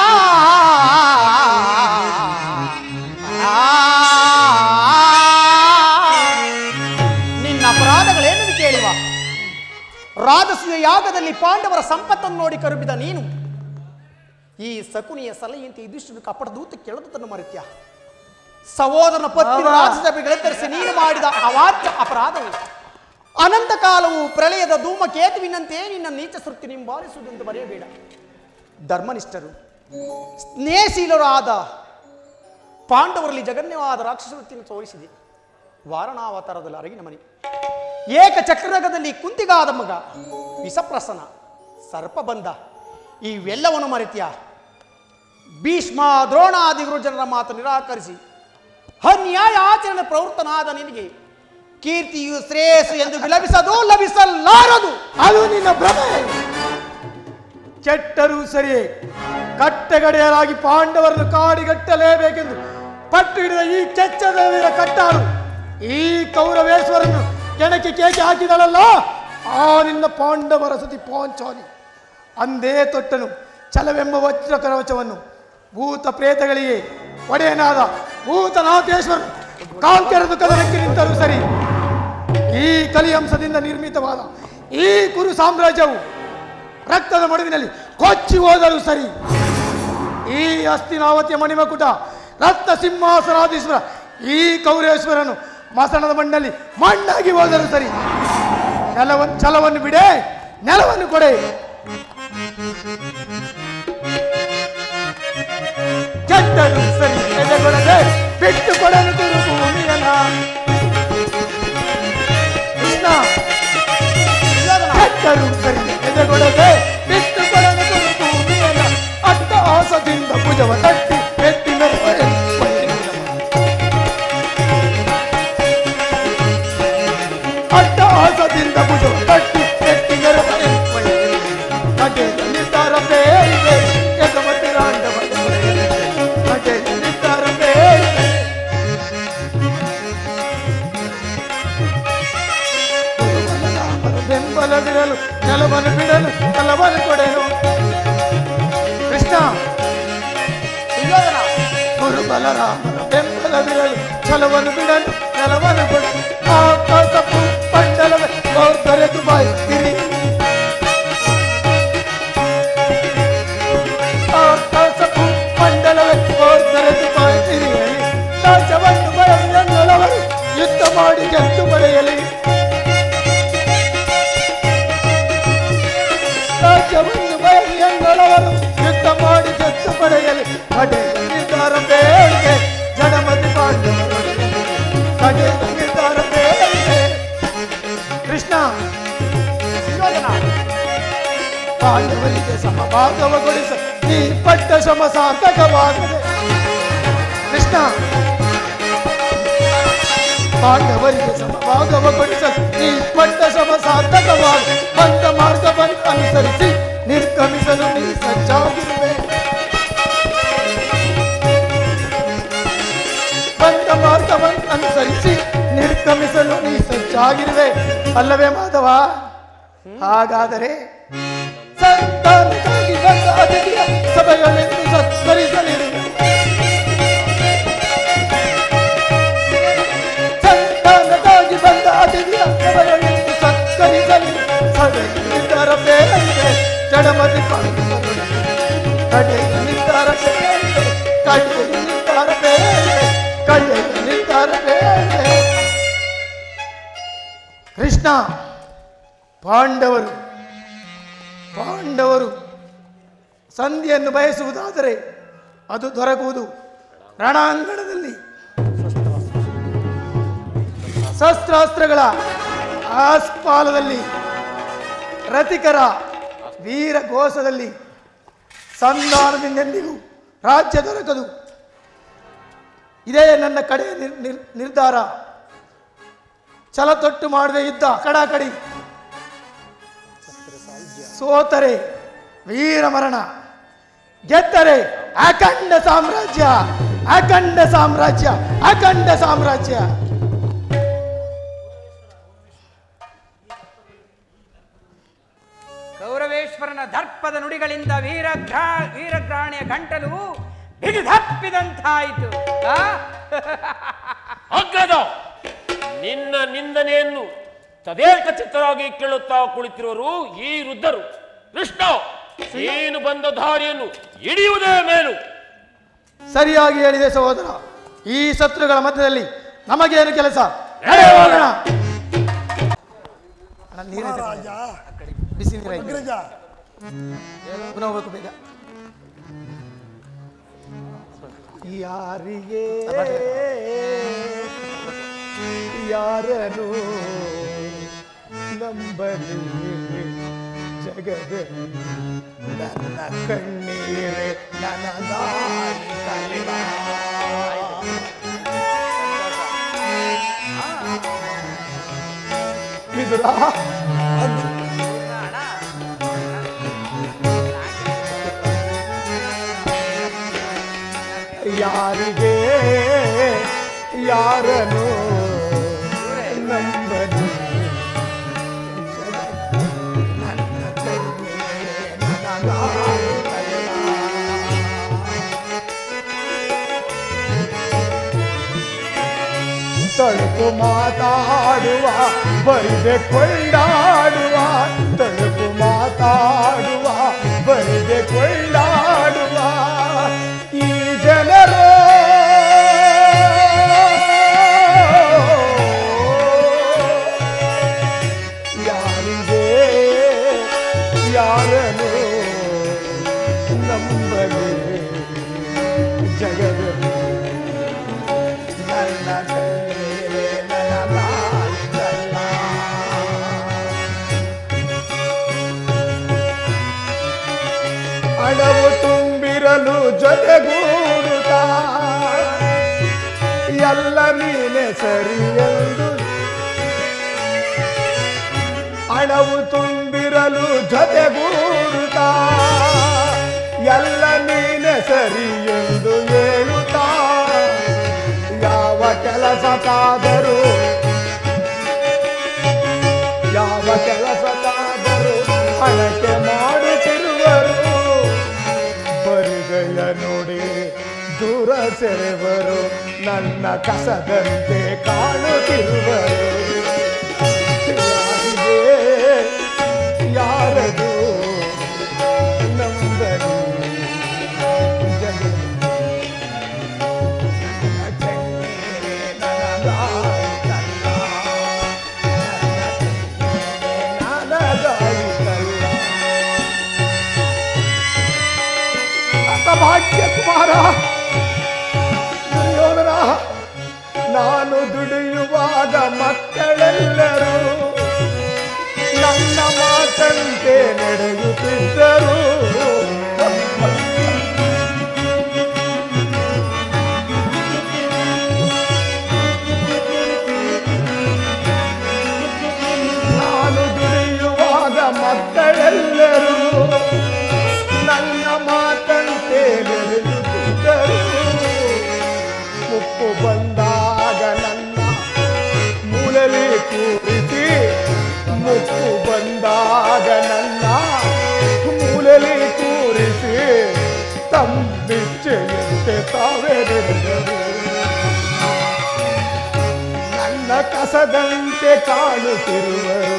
ನಿನ್ನ ಅಪರಾಧಗಳೇನೆಂದು ಕೇಳುವ ರಾಜಸೂಯ ಯಾಗದಲ್ಲಿ ಪಾಂಡವರ ಸಂಪತ್ತನ್ನು ನೋಡಿ ಕರುಬಿದ ನೀನು ಈ ಸಕುನಿಯ ಸಲಹೆಯಂತೆ ಇದಿಷ್ಟು ಕಪಟ ದೂತ ಕೆಳದನ್ನು ಮರೆತ್ಯ ಸಹೋದರನ ಪತ್ನಿ ರಾಜಸಭೆಗಳೆತ್ತರಿಸಿ ನೀನು ಮಾಡಿದ ಅವಾಚ್ಯ ಅಪರಾಧವು ಅನಂತ ಕಾಲವು ಪ್ರಳಯದ ಧೂಮಕೇತುವಿನಂತೆ ನಿನ್ನ ನೀಚ ಸೃಷ್ಟಿ ನಿಂಬಾಲಿಸುವುದೆಂದು ಬರೆಯಬೇಡ ಧರ್ಮನಿಷ್ಠರು ಸ್ನೇಹಶೀಲರು ಆದ ಪಾಂಡವರಲ್ಲಿ ಜಗನ್ಯವಾದ ರಾಕ್ಷಸ ವೃತ್ತಿಯನ್ನು ತೋರಿಸಿದೆ ವಾರಣಾವತಾರದಲ್ಲಿ ಅರಗಿನ ಮನೆ ಏಕ ಚಕ್ರಗದಲ್ಲಿ ಕುಂತಿಗಾದ ಮಗ ವಿಷಪ್ರಸನ ಸರ್ಪ ಬಂದ ಇವೆಲ್ಲವನ್ನು ಮರೆತ್ಯ ಭೀಷ್ಮ ದ್ರೋಣಾದಿ ಗುರುಜನರ ಮಾತು ನಿರಾಕರಿಸಿ ಅನ್ಯಾಯ ಆಚರಣೆ ಪ್ರವೃತ್ತನಾದ ನಿನಗೆ ಕೀರ್ತಿಯು ಶ್ರೇಯಸ್ಸು ಎಂದು ವಿಲಪಿಸದು ಲಭಿಸಲಾರದು ಅದು ನಿನ್ನ ಭ್ರಮೆ ಕೆಟ್ಟರೂ ಸರಿಯೇ ಕಟ್ಟೆಗಡೆಯಲಾಗಿ ಪಾಂಡವರನ್ನು ಕಾಡಿಗಟ್ಟಲೇಬೇಕೆಂದು ಪಟ್ಟು ಹಿಡಿದ ಈ ಕೆಚ್ಚದ ವೀರ ಕಟ್ಟಾಳು ಈ ಕೌರವೇಶ್ವರನ್ನು ಕೆಣಕಿ ಕೇಕೆ ಹಾಕಿದಳಲ್ಲ ಆ ನಿನ್ನ ಪಾಂಡವರ ಸತಿ ಪಾಂಚಾಲಿ ಅಂದೇ ತೊಟ್ಟನು ಛಲವೆಂಬ ವಜ್ರ ಕವಚವನ್ನು ಭೂತ ಪ್ರೇತಗಳಿಗೆ ಒಡೆಯನಾದ ಭೂತನಾಥೇಶ್ವರನು ಕಾಂಕೆರೆದು ಕದನಕ್ಕೆ ನಿಂತರೂ ಸರಿ ಈ ಕಲಿಯಂಶದಿಂದ ನಿರ್ಮಿತವಾದ ಈ ಕುರು ಸಾಮ್ರಾಜ್ಯವು ರಕ್ತದ ಮಡುವಿನಲ್ಲಿ ಕೊಚ್ಚಿ ಹೋದರೂ ಸರಿ ಈ ಅಸ್ತಿನಾವತಿಯ ಮಣಿಮಕುಟ ರಕ್ತ ಸಿಂಹಾಸನಾಧೀಶ್ವರ ಈ ಕೌರೇಶ್ವರನು ಮಸಣದ ಮಣ್ಣಲ್ಲಿ ಮಣ್ಣಾಗಿ ಹೋದರೂ ಸರಿ ನೆಲವನ್ನು ಛಲವನ್ನು ಬಿಡೆ ನೆಲವನ್ನು ಕೊಡೆ ಕೆಟ್ಟರು ಸರಿ ಎದೆಗೊಡದೆ ಬಿಟ್ಟು ಕೊಡಲು ಗುರು ಭೂಮಿಯನ ಕೃಷ್ಣ ಕೆಟ್ಟರು ಸರಿ ಎದೆಗೊಡದೆ ಬಿಟ್ಟು ಕೊಡಲು ಗುರು ಭೂಮಿಯನ ಅಟ್ಟ ಆಸದಿಂದ ಭುಜವ ತಟ್ಟಿ ಎತ್ತಿ ಮೆರವರೆ ಅಟ್ಟ ಆಸದಿಂದ ಭುಜವ ತಟ್ಟಿ ಎತ್ತಿ ಮೆರವರೆ ನಗೆ ನಿರ್ಧಾರ ಬೇರೆ ಯಜಮತಿ ರಾಂಡವ ನಗೆ ನಿರ್ಧಾರ ಬೇರೆ ಗುರುಬಲರಾಮರ ಬೆಂಬಲವಿರಲು ನೆಲವನ್ನು ಬಿಡಲು ನೆಲವನ್ನು ಕೊಡೆನು ಕೃಷ್ಣ ಗುರು ಬಲರಾಮನ ಬೆಂಬಲವಿರಲು ಛಲವನ್ನು ಬಿಡಲು ನೆಲವನ್ನು ಕೊಡಲು ಆಕಾಶಪ್ಪು ಪಂಡಲವೇ ದೊರೆತು ಬಾಯಿ ಗಿರಿ ಆಕಾಶಪ್ಪು ಮಂಡಲವೇ ದೊರೆತು ಬಾಯಿ ಗಿರಿಯಲಿ ರಾಜ್ಯವನ್ನು ಬಯಲವರು ಯುದ್ಧ ಮಾಡಿ ಗೆದ್ದು ಪಡೆಯಲಿ ರಾಜ್ಯವನ್ನು ಬಯಲವರು ಯುದ್ಧ ಮಾಡಿ ಗೆದ್ದು ಪಡೆಯಲಿ ಕಡೆ ನಿರ್ಧಾರ ಬೇಡಿಕೆ ಜನಮತಿ ಪಾಂಡವರು ಕಡೆ ನಿರ್ಧಾರ ಬೇಡಿಕೆ ಕೃಷ್ಣ ಪಾಂಡವರಿಗೆ ಸಮಭಾಗವಗೊಳಿಸ ಈ ಪಟ್ಟ ಶ್ರಮ ಸಾರ್ಥಕವಾಗದೆ ಕೃಷ್ಣ ಪಾಂಡವರಿಗೆ ಸಮಭಾಗವ ಕೊಡಿಸಲು ಈ ಪಟ್ಟ ಶ್ರಮ ಸಾರ್ಥಕವಾಗ ಬಂದ ಮಾರ್ಗವನ್ನು ಅನುಸರಿಸಿ ನಿರ್ಗಮಿಸಲು ನೀ ಸಜ್ಜಾಗಿರುವೆ ಬಂದ ಮಾರ್ಗವನ್ನು ಅನುಸರಿಸಿ ನಿರ್ಗಮಿಸಲು ನೀ ಸಜ್ಜಾಗಿರುವೆ ಅಲ್ಲವೇ ಮಾಧವ ಹಾಗಾದರೆ ಸಂತಾನಕ್ಕಾಗಿ ಬಂದ ಅತಿಥಿಯ ಸಭೆಗಳೆಂದು ಸತ್ಕರಿಸಲಿರುವೆ ಸಂತಾನಕ್ಕಾಗಿ ಬಂದ ಅತಿಥಿಯ ಸಭೆಗಳೆಂದು ಸತ್ಕರಿಸಲಿ ಸಭೆಗೆ ನಿರ್ಧಾರ ಬೇರೆ ಜಡಮತಿ ಪಾಲಿಸಲು ಕಡೆಯ ನಿರ್ಧಾರ ಬೇರೆ ಕಡೆಯ ನಿರ್ಧಾರ ಬೇರೆ ಕಡೆಯ ನಿರ್ಧಾರ ಬೇರೆ ಕೃಷ್ಣ ಪಾಂಡವರು ಪಾಂಡವರು ಸಂಧಿಯನ್ನು ಬಯಸುವುದಾದರೆ ಅದು ದೊರಕುವುದು ರಣಾಂಗಣದಲ್ಲಿ ಶಸ್ತ್ರಾಸ್ತ್ರಗಳ ಆಸ್ಪಾಲದಲ್ಲಿ ರತಿಕರ ವೀರ ಘೋಷದಲ್ಲಿ ಸಂಧಾನದಿಂದೆಂದಿಗೂ ರಾಜ್ಯ ದೊರಕದು ಇದೇ ನನ್ನ ಕಡೆ ನಿರ್- ನಿರ್- ನಿರ್ಧಾರ ಛಲತೊಟ್ಟು ಮಾಡದೆ ಇದ್ದ ಕಡಾಕಡಿ ಸೋತರೆ ವೀರ ಮರಣ ಗೆದ್ದರೆ ಅಖಂಡ ಸಾಮ್ರಾಜ್ಯ ಅಖಂಡ ಸಾಮ್ರಾಜ್ಯ ಅಖಂಡ ಸಾಮ್ರಾಜ್ಯ ಗೌರವೇಶ್ವರನ ದರ್ಪದ ನುಡಿಗಳಿಂದ ವೀರಗ್ರಾ ವೀರಗ್ರಾಣಿಯ ಗಂಟಲು ಬಿಗಿದಪ್ಪಿದಂತಾಯಿತು ಆ? ಅಗ್ರದ ನಿನ್ನ ನಿಂದನೆಯನ್ನು ತದೇಕ ಚಿತ್ತರಾಗಿ ಕೇಳುತ್ತಾ ಕುಳಿತಿರುವರು ಈ ವೃದ್ಧರು ಕೃಷ್ಣ ನೀನು ಬಂದ ದಾರಿಯನ್ನು ಹಿಡಿಯುವುದೇ ಮೇಲು ಸರಿಯಾಗಿ ಹೇಳಿದೆ ಸಹೋದರ ಈ ಶತ್ರುಗಳ ಮಧ್ಯದಲ್ಲಿ ನಮಗೇನು ಕೆಲಸ ನಡೆ ಹೋಗೋಣ. ಅಣ್ಣ, ನೀರಿದೆ ಕಣೆ. ರಾಜ ಬಿಸಿ ನೀರು ಐತೆ. ಅಗ್ರಜ ಪುನಃ ಹೋಗ್ಬೇಕು ಬೇಗ ಯಾರಿಗೆ ಯಾರನು ನಂಬಲಿ ಜಗದಲ್ಲಿ ನನ್ನ ಕಣ್ಣೀರೇ ನನ್ನ ದಾರಿ ಕಲಿವ. ವಿದುರ ಯಾರಿಗೆ ಯಾರನು ನಂಬನು ನನ್ನ ಕಣ್ಣೀರೇ ನನ್ನ ದಾರಿ ಕಲಿವ. ತಳುಕು ಮಾತಾಡುವ ಬರಿದೆ ಕೊಂಡಾಡುವ ತಳುಕು ಮಾತಾಡುವ ಬರಿದೆ ಕೊಂಡಾಡುವ ಈ ಜನರು ಯಾರಿಗೆ ಯಾರನು ನಂಬಲಿ ಜಗದಲ್ಲಿ ನನ್ನ ಕಣ್ಣೀರೇ ನನ್ನ ಬಾಳಲ್ಲ. ಹಣವು ತುಂಬಿರಲು ಜೊತೆಗೂಡುತ್ತ ಎಲ್ಲ ನೀನೆ ಸರಿ ಎಂದು ಹಣವು ತುಂಬಿರಲು ಜೊತೆಗೂಡುತ್ತ ಎಲ್ಲ ನೀನೆ ಸರಿ ಎಂದು ಹೇಳುತ್ತಾ ಯಾವ ಕೆಲಸಕ್ಕಾದರೂ ಯಾವ ಕೆಲಸಕ್ಕಾದರೂ ಹಣಕ್ಕೆ ಮಾಡುತ್ತಿರುವರು ಬರಿಗೈಯ ನೋಡಿ ದೂರ ಸೆರೆವರು ನನ್ನ ಕಸದಂತೆ ಕಾಣುತ್ತಿರುವರು ಯಾರಿಗೆ ಯಾರದು ನಂಬರು ಜಗತ್ತು ಭಾಗ್ಯ ಕುಮಾರ ದುರ್ಯೋಧನ ನಾನು ದುಡಿಯುವಾಗ ಮಕ್ಕಳೆಲ್ಲರೂ ನನ್ನ ಮಾತಂತೆ ನಡೆಯುತ್ತಿದ್ದರು ಯಾರು ನನ್ನ ಕಸದಂತೆ ಕಾಣುತ್ತಿರುವರು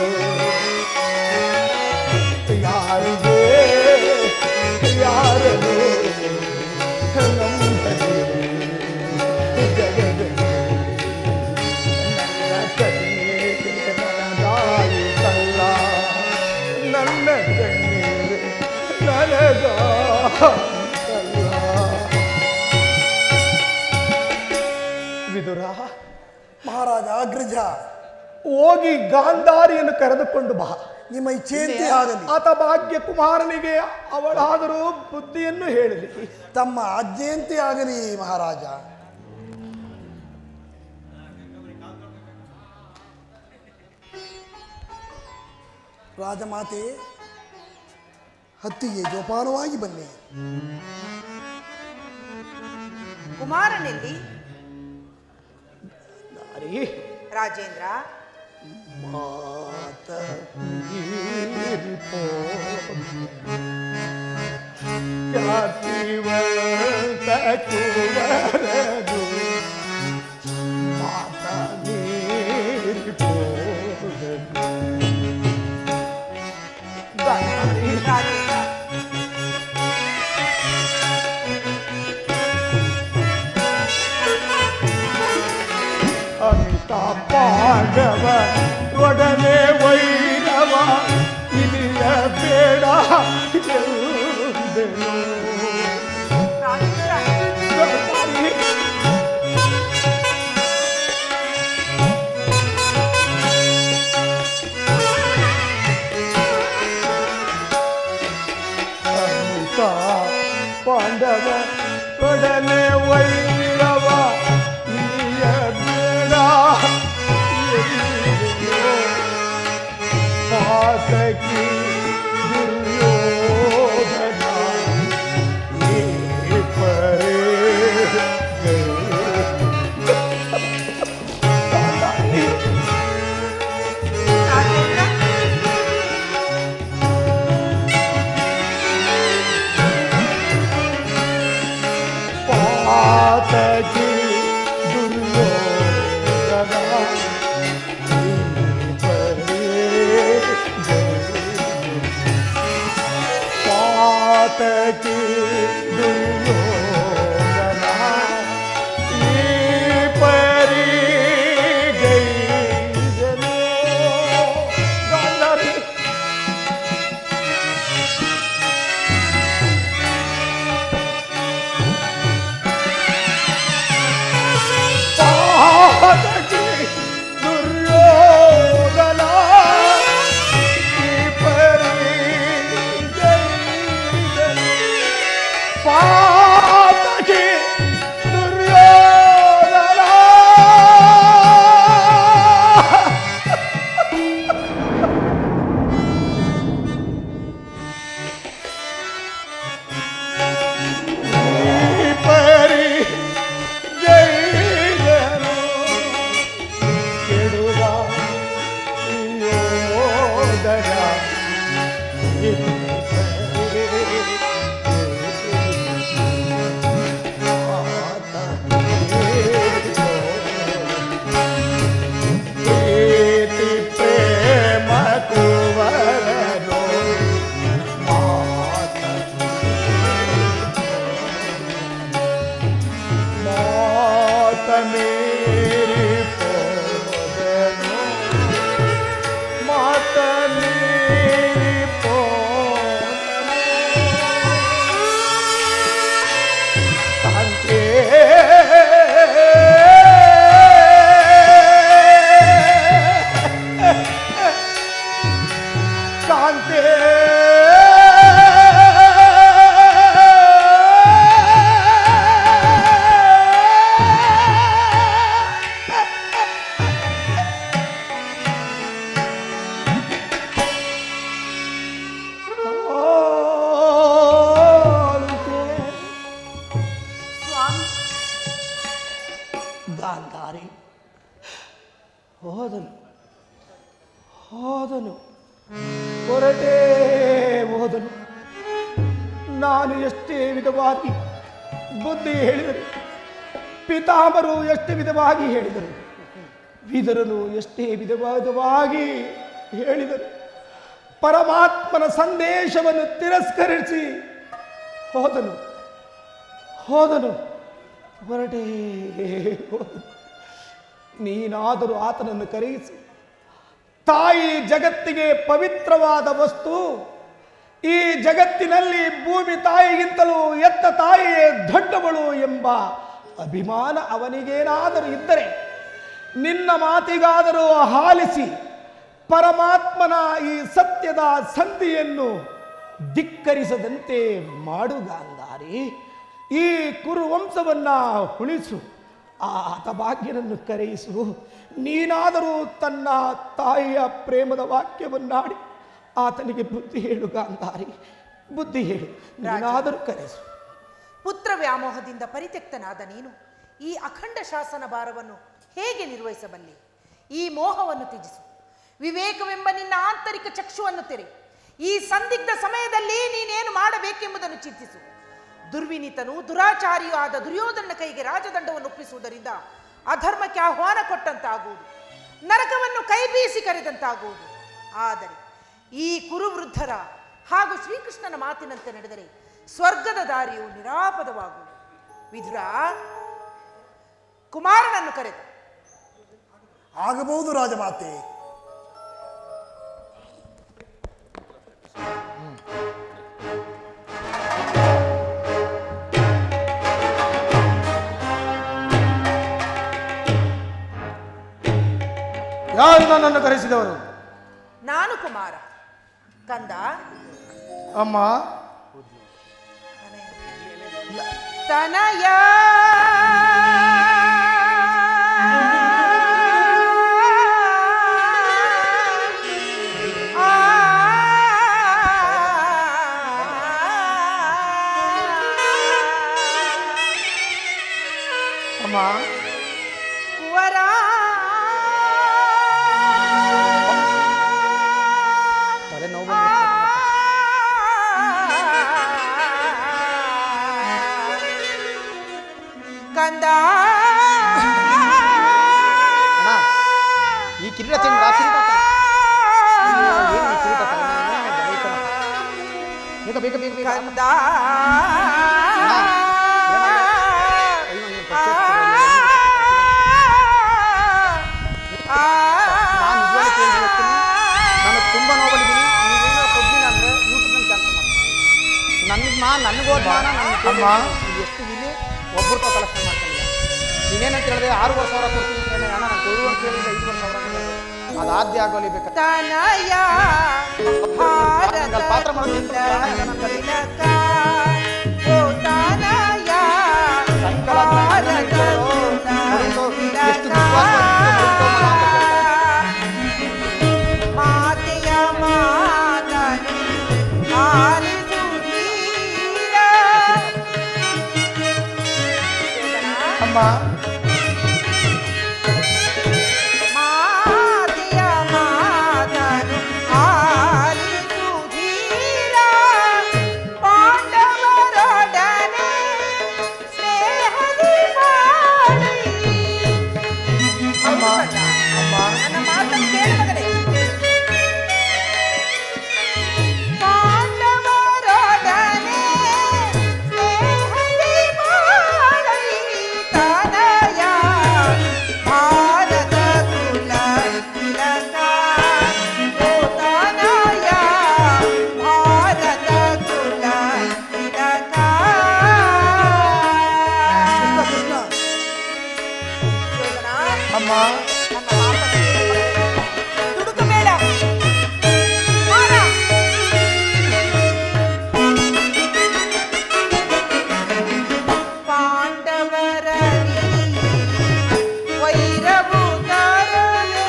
ಯಾರಿಗೆ ಯಾರನು ನಂಬಲಿ ಜಗದಲ್ಲಿ ನನ್ನ ಕಣ್ಣೀರಿಗೆ ನನಗಾಯಿತಲ್ಲ ನನ್ನ ಕಣ್ಣೀರು ನನಗಾಯಿತಲ್ಲ ವಿದುರ ಮಹಾರಾಜ ಅಗ್ರಜ ಹೋಗಿ ಗಾಂಧಾರಿಯನ್ನು ಕರೆದುಕೊಂಡು ಬಾ ನಿಮ್ಮ ಇಚ್ಛೆಯಂತೆ ಆಗಲಿ ಆತ ಭಾಗ್ಯ ಕುಮಾರನಿಗೆ ಅವಳಾದರೂ ಬುದ್ಧಿಯನ್ನು ಹೇಳಲಿ ತಮ್ಮ ಆಜ್ಞೆಯಂತೆ ಆಗಲಿ ಮಹಾರಾಜ ರಾಜಮಾತೆ ಹತ್ತಿಗೆ ಜೋಪಾನವಾಗಿ ಬನ್ನಿ ಕುಮಾರನೆಲ್ಲಿ ನಾರಿ ರಾಜೇಂದ್ರ ಮಾತ ಮೀರಿಪೋ ಖ್ಯಾತಿವಂತ ಕುವರದು ಮಾತ ಮೀರಿಪೋದನು ದಾರಿ ರಾಜೇಂದ್ರ ಅಮಿತ ಪಾಂಡವ ಒಡನೆ ವೈರವ ಇಲಿಯ ಬೇಡ ಎಂದೆನು. ರಾಜೇಂದ್ರ ದಾರಿ ಅಮಿತ ಪಾಂಡವ ಒಡನೆ ವೈರವ ಇಲಿಯ ಬೇಡ ಎಂದೆನು. ಪಾತಕಿ ದುರ್ಯೋಧನ ಈ ಪರೇ ಗೈ. ರಾಜೇಂದ್ರ ಪಾತಕಿ ದುರ್ಯೋಧನ ಈ ಪರೇ ಗೈ. ಪಾತಕಿ ದುರ್ಯೋಧನ ಈ ಪರಿ ಗೈದನು. ಗಾಂಧಾರಿ ಪಾತಕಿ ದುರ್ಯೋಧನ ಈ ಪರಿ ಗೈದನು. ಪಾತಕಿ ದುರ್ಯೋಧನ ಈ ಪರಿ ಗೈದನು. ಕೆಡುವ ಯೋಧನ ಈ ಪರಿ ಪ್ರೀತಿ ಪ್ರೇಮ ಕುವರನು ಮಾತ ಮಾತ ಮೇರಿ ಪೋದನು ಮಾತ ಮೇರಿ ಪೋದನು ಕಾಂತೆ ಕಾಂತೆ ಸ್ವಾಮಿ ಗಾಂಧಾರಿ ಹೋದನು ಹೋದನು ಹೊರಟೇ ಹೋದನು ನಾನು ಎಷ್ಟೇ ವಿಧವಾಗಿ ಬುದ್ಧಿ ಹೇಳಿದರೆ ಪಿತಾಮರು ಎಷ್ಟು ವಿಧವಾಗಿ ಹೇಳಿದರು ವಿದರನು ಎಷ್ಟೇ ವಿಧವಾದವಾಗಿ ಹೇಳಿದರು ಪರಮಾತ್ಮನ ಸಂದೇಶವನ್ನು ತಿರಸ್ಕರಿಸಿ ಹೋದನು ಹೋದನು ಹೊರಟೇ ಹೋದನು ನೀನಾದರೂ ಆತನನ್ನು ಕರೆಯಿಸಿ ತಾಯಿ ಜಗತ್ತಿಗೆ ಪವಿತ್ರವಾದ ವಸ್ತು ಈ ಜಗತ್ತಿನಲ್ಲಿ ಭೂಮಿ ತಾಯಿಗಿಂತಲೂ ಎತ್ತ ತಾಯಿಯೇ ದೊಡ್ಡವಳು ಎಂಬ ಅಭಿಮಾನ ಅವನಿಗೇನಾದರೂ ಇದ್ದರೆ ನಿನ್ನ ಮಾತಿಗಾದರೂ ಆಲಿಸಿ ಪರಮಾತ್ಮನ ಈ ಸತ್ಯದ ಸಂಧಿಯನ್ನು ಧಿಕ್ಕರಿಸದಂತೆ ಮಾಡು ಗಾಂಧಾರಿ ಈ ಕುರುವಂಶವನ್ನ ಉಳಿಸು ಆ ಹತಭಾಗ್ಯನನ್ನು ಕರೆಯಿಸು ನೀನಾದರೂ ತನ್ನ ತಾಯಿಯ ಪ್ರೇಮದ ವಾಕ್ಯವನ್ನಾಡಿ ಆತನಿಗೆ ಬುದ್ಧಿ ಹೇಳು ಗಾಂಧಾರಿ ಬುದ್ಧಿ ಹೇಳು ನೀನಾದರೂ ಕರೆಸು ಪುತ್ರ ವ್ಯಾಮೋಹದಿಂದ ಪರಿತ್ಯಕ್ತನಾದ ನೀನು ಈ ಅಖಂಡ ಶಾಸನ ಭಾರವನ್ನು ಹೇಗೆ ನಿರ್ವಹಿಸಬಲ್ಲೆ ಈ ಮೋಹವನ್ನು ತ್ಯಜಿಸು ವಿವೇಕವೆಂಬ ನಿನ್ನ ಆಂತರಿಕ ಚಕ್ಷುವನ್ನು ತೆರೆ ಈ ಸಂದಿಗ್ಧ ಸಮಯದಲ್ಲಿ ನೀನೇನು ಮಾಡಬೇಕೆಂಬುದನ್ನು ಚಿಂತಿಸು ದುರ್ವಿನೀತನು ದುರಾಚಾರಿಯೂ ಆದ ದುರ್ಯೋಧನ ಕೈಗೆ ರಾಜದಂಡವನ್ನು ಒಪ್ಪಿಸುವುದರಿಂದ ಅಧರ್ಮಕ್ಕೆ ಆಹ್ವಾನ ಕೊಟ್ಟಂತಾಗುವುದು ನರಕವನ್ನು ಕೈ ಬೀಸಿ ಕರೆದಂತಾಗುವುದು ಆದರೆ ಈ ಕುರುವೃದ್ಧರ ಹಾಗೂ ಶ್ರೀಕೃಷ್ಣನ ಮಾತಿನಂತೆ ನಡೆದರೆ ಸ್ವರ್ಗದ ದಾರಿಯು ನಿರಾಪದವಾಗುವುದು ವಿದುರ ಕುಮಾರನನ್ನು ಕರೆದ ಆಗಬಹುದು ರಾಜಮಾತೆ ಯಾರು ನನ್ನನ್ನು ಕರೆಸಿದವರು ನಾನು ಕುಮಾರ ಕಂದ ಅಮ್ಮ ತನಯ ಅಮ್ಮ ಕುವರ ತಲೆನೋವು ಕಂದ ಅಣ್ಣ ಈ ಕಿರೀಟ ತಿಂದು ಆ ಕಿರೀಟ ತ- ಅಯ್ಯೋ, ಏನು ಈ ಕಿರೀಟ ತಲೆ ಮೇಲೆ? ಬರೀ ಕಣ. ಬೇಗ ಬೇಗ ಬೇಗ ಬೇಗ ಕಂದ ಅಣ್ಣ, ಏನಾಗಿದೆ? ಅಯ್ಯೋ, ನೀನು ಪ್ರತ್ಯೇಕ ನಾನು ನಿಜವಾಗ್ಲೂ ಕೇಳಿ ಹೇಳ್ತೀನಿ ನಾನು ತುಂಬ ನೋವಲ್ಲಿದ್ದೀನಿ ನೀವೇನೋ ಕೊಡ್ಲಿಲ್ಲ ಅಂದರೆ ಯೂಟ್ಯೂಬ್ನಲ್ಲಿ ಕ್ಯಾನ್ಸಲ್ ಮಾಡಿ ನನಗೆ ಮಾ ನನಗೆ ಹೋದ್ಮಾನ ಅಮ್ಮ. ಎಷ್ಟು ಇಲ್ಲಿ ಒಬ್ಬರು ಕಲೆಕ್ಷನ್ ಮಾಡ್ತಾನಿಲ್ಲ ನೀನೇನಂತ ಹೇಳಿದೆ ಆರೂವರೆ ಸಾವಿರ ಕೊಡ್ತೀನಿ ಅಂತ ಹೇಳಿದೆ, ಅಣ್ಣ ನಾನು ಕೊಡು ಅಂತ ಹೇಳಿಲ್ಲ ಐದುವರೆ ಸಾವಿರ ಅಂತ ಹೇಳಿದೆ. ಅದು ಆದ್ಯ ಆಗೋಲಿ ಬೇಕಾ ತನಯ ಭಾರತ ನಾನು ಪಾತ್ರ ಮಾಡೋದು ನಿಂತು ಪ್ರಾಣ ಇಲ್ಲ ನನ್ನ ಕೈಲಿ. ತಿಲಕ. ಓ ತನಯ ಸಾಯಂಕಾಲ ಆದ್ಮೇಲೆ ಭಾರತ ನನ್ನ ಇಟ್ಕೊಳ್ಳೋ. ನೋಡು, ಎಷ್ಟು ತಿಲಕ. ದುಃಖವಾಗ್ತದೆ, ನೋಡ್ಕೊ ಮಗ ಅಂತ ಮಾತೆಯ ಮಾತನು ಆಲಿಸುತ್ತೀರ. ಅಮ್ಮ ಮಾತೆಯ ಮಾತನು ಆಲಿಸುತ್ತೀರ. ಪಾಂಡವರೊಡನೆ ಸ್ನೇಹದಿ ಬಾಳಿ. ಅಮ್ಮ ಅಮ್ಮ ನನ್ನ ಮಾತನ್ನು ಕೇಳು ಮಗನೇ. ಪಾಂಡವರೊಡನೆ ಸ್ನೇಹದಿ ಬಾಳಿ ತನಯ ಭಾರತ ಕುಲ ತಿಲಕ. ಓ ತನಯ ಭಾರತ ಕುಲ ತಿಲಕ. ಕೃಷ್ಣ ಕೃಷ್ಣ ಯೋಧನ, ಅಮ್ಮ ನನ್ನ ಮಾತನ್ನು ಕೇಳು ಮಗನೇ. ದುಡುಕಬೇಡ ಮಾಡ. ಪಾಂಡವರಲ್ಲಿ ವೈರವು ತರದೆ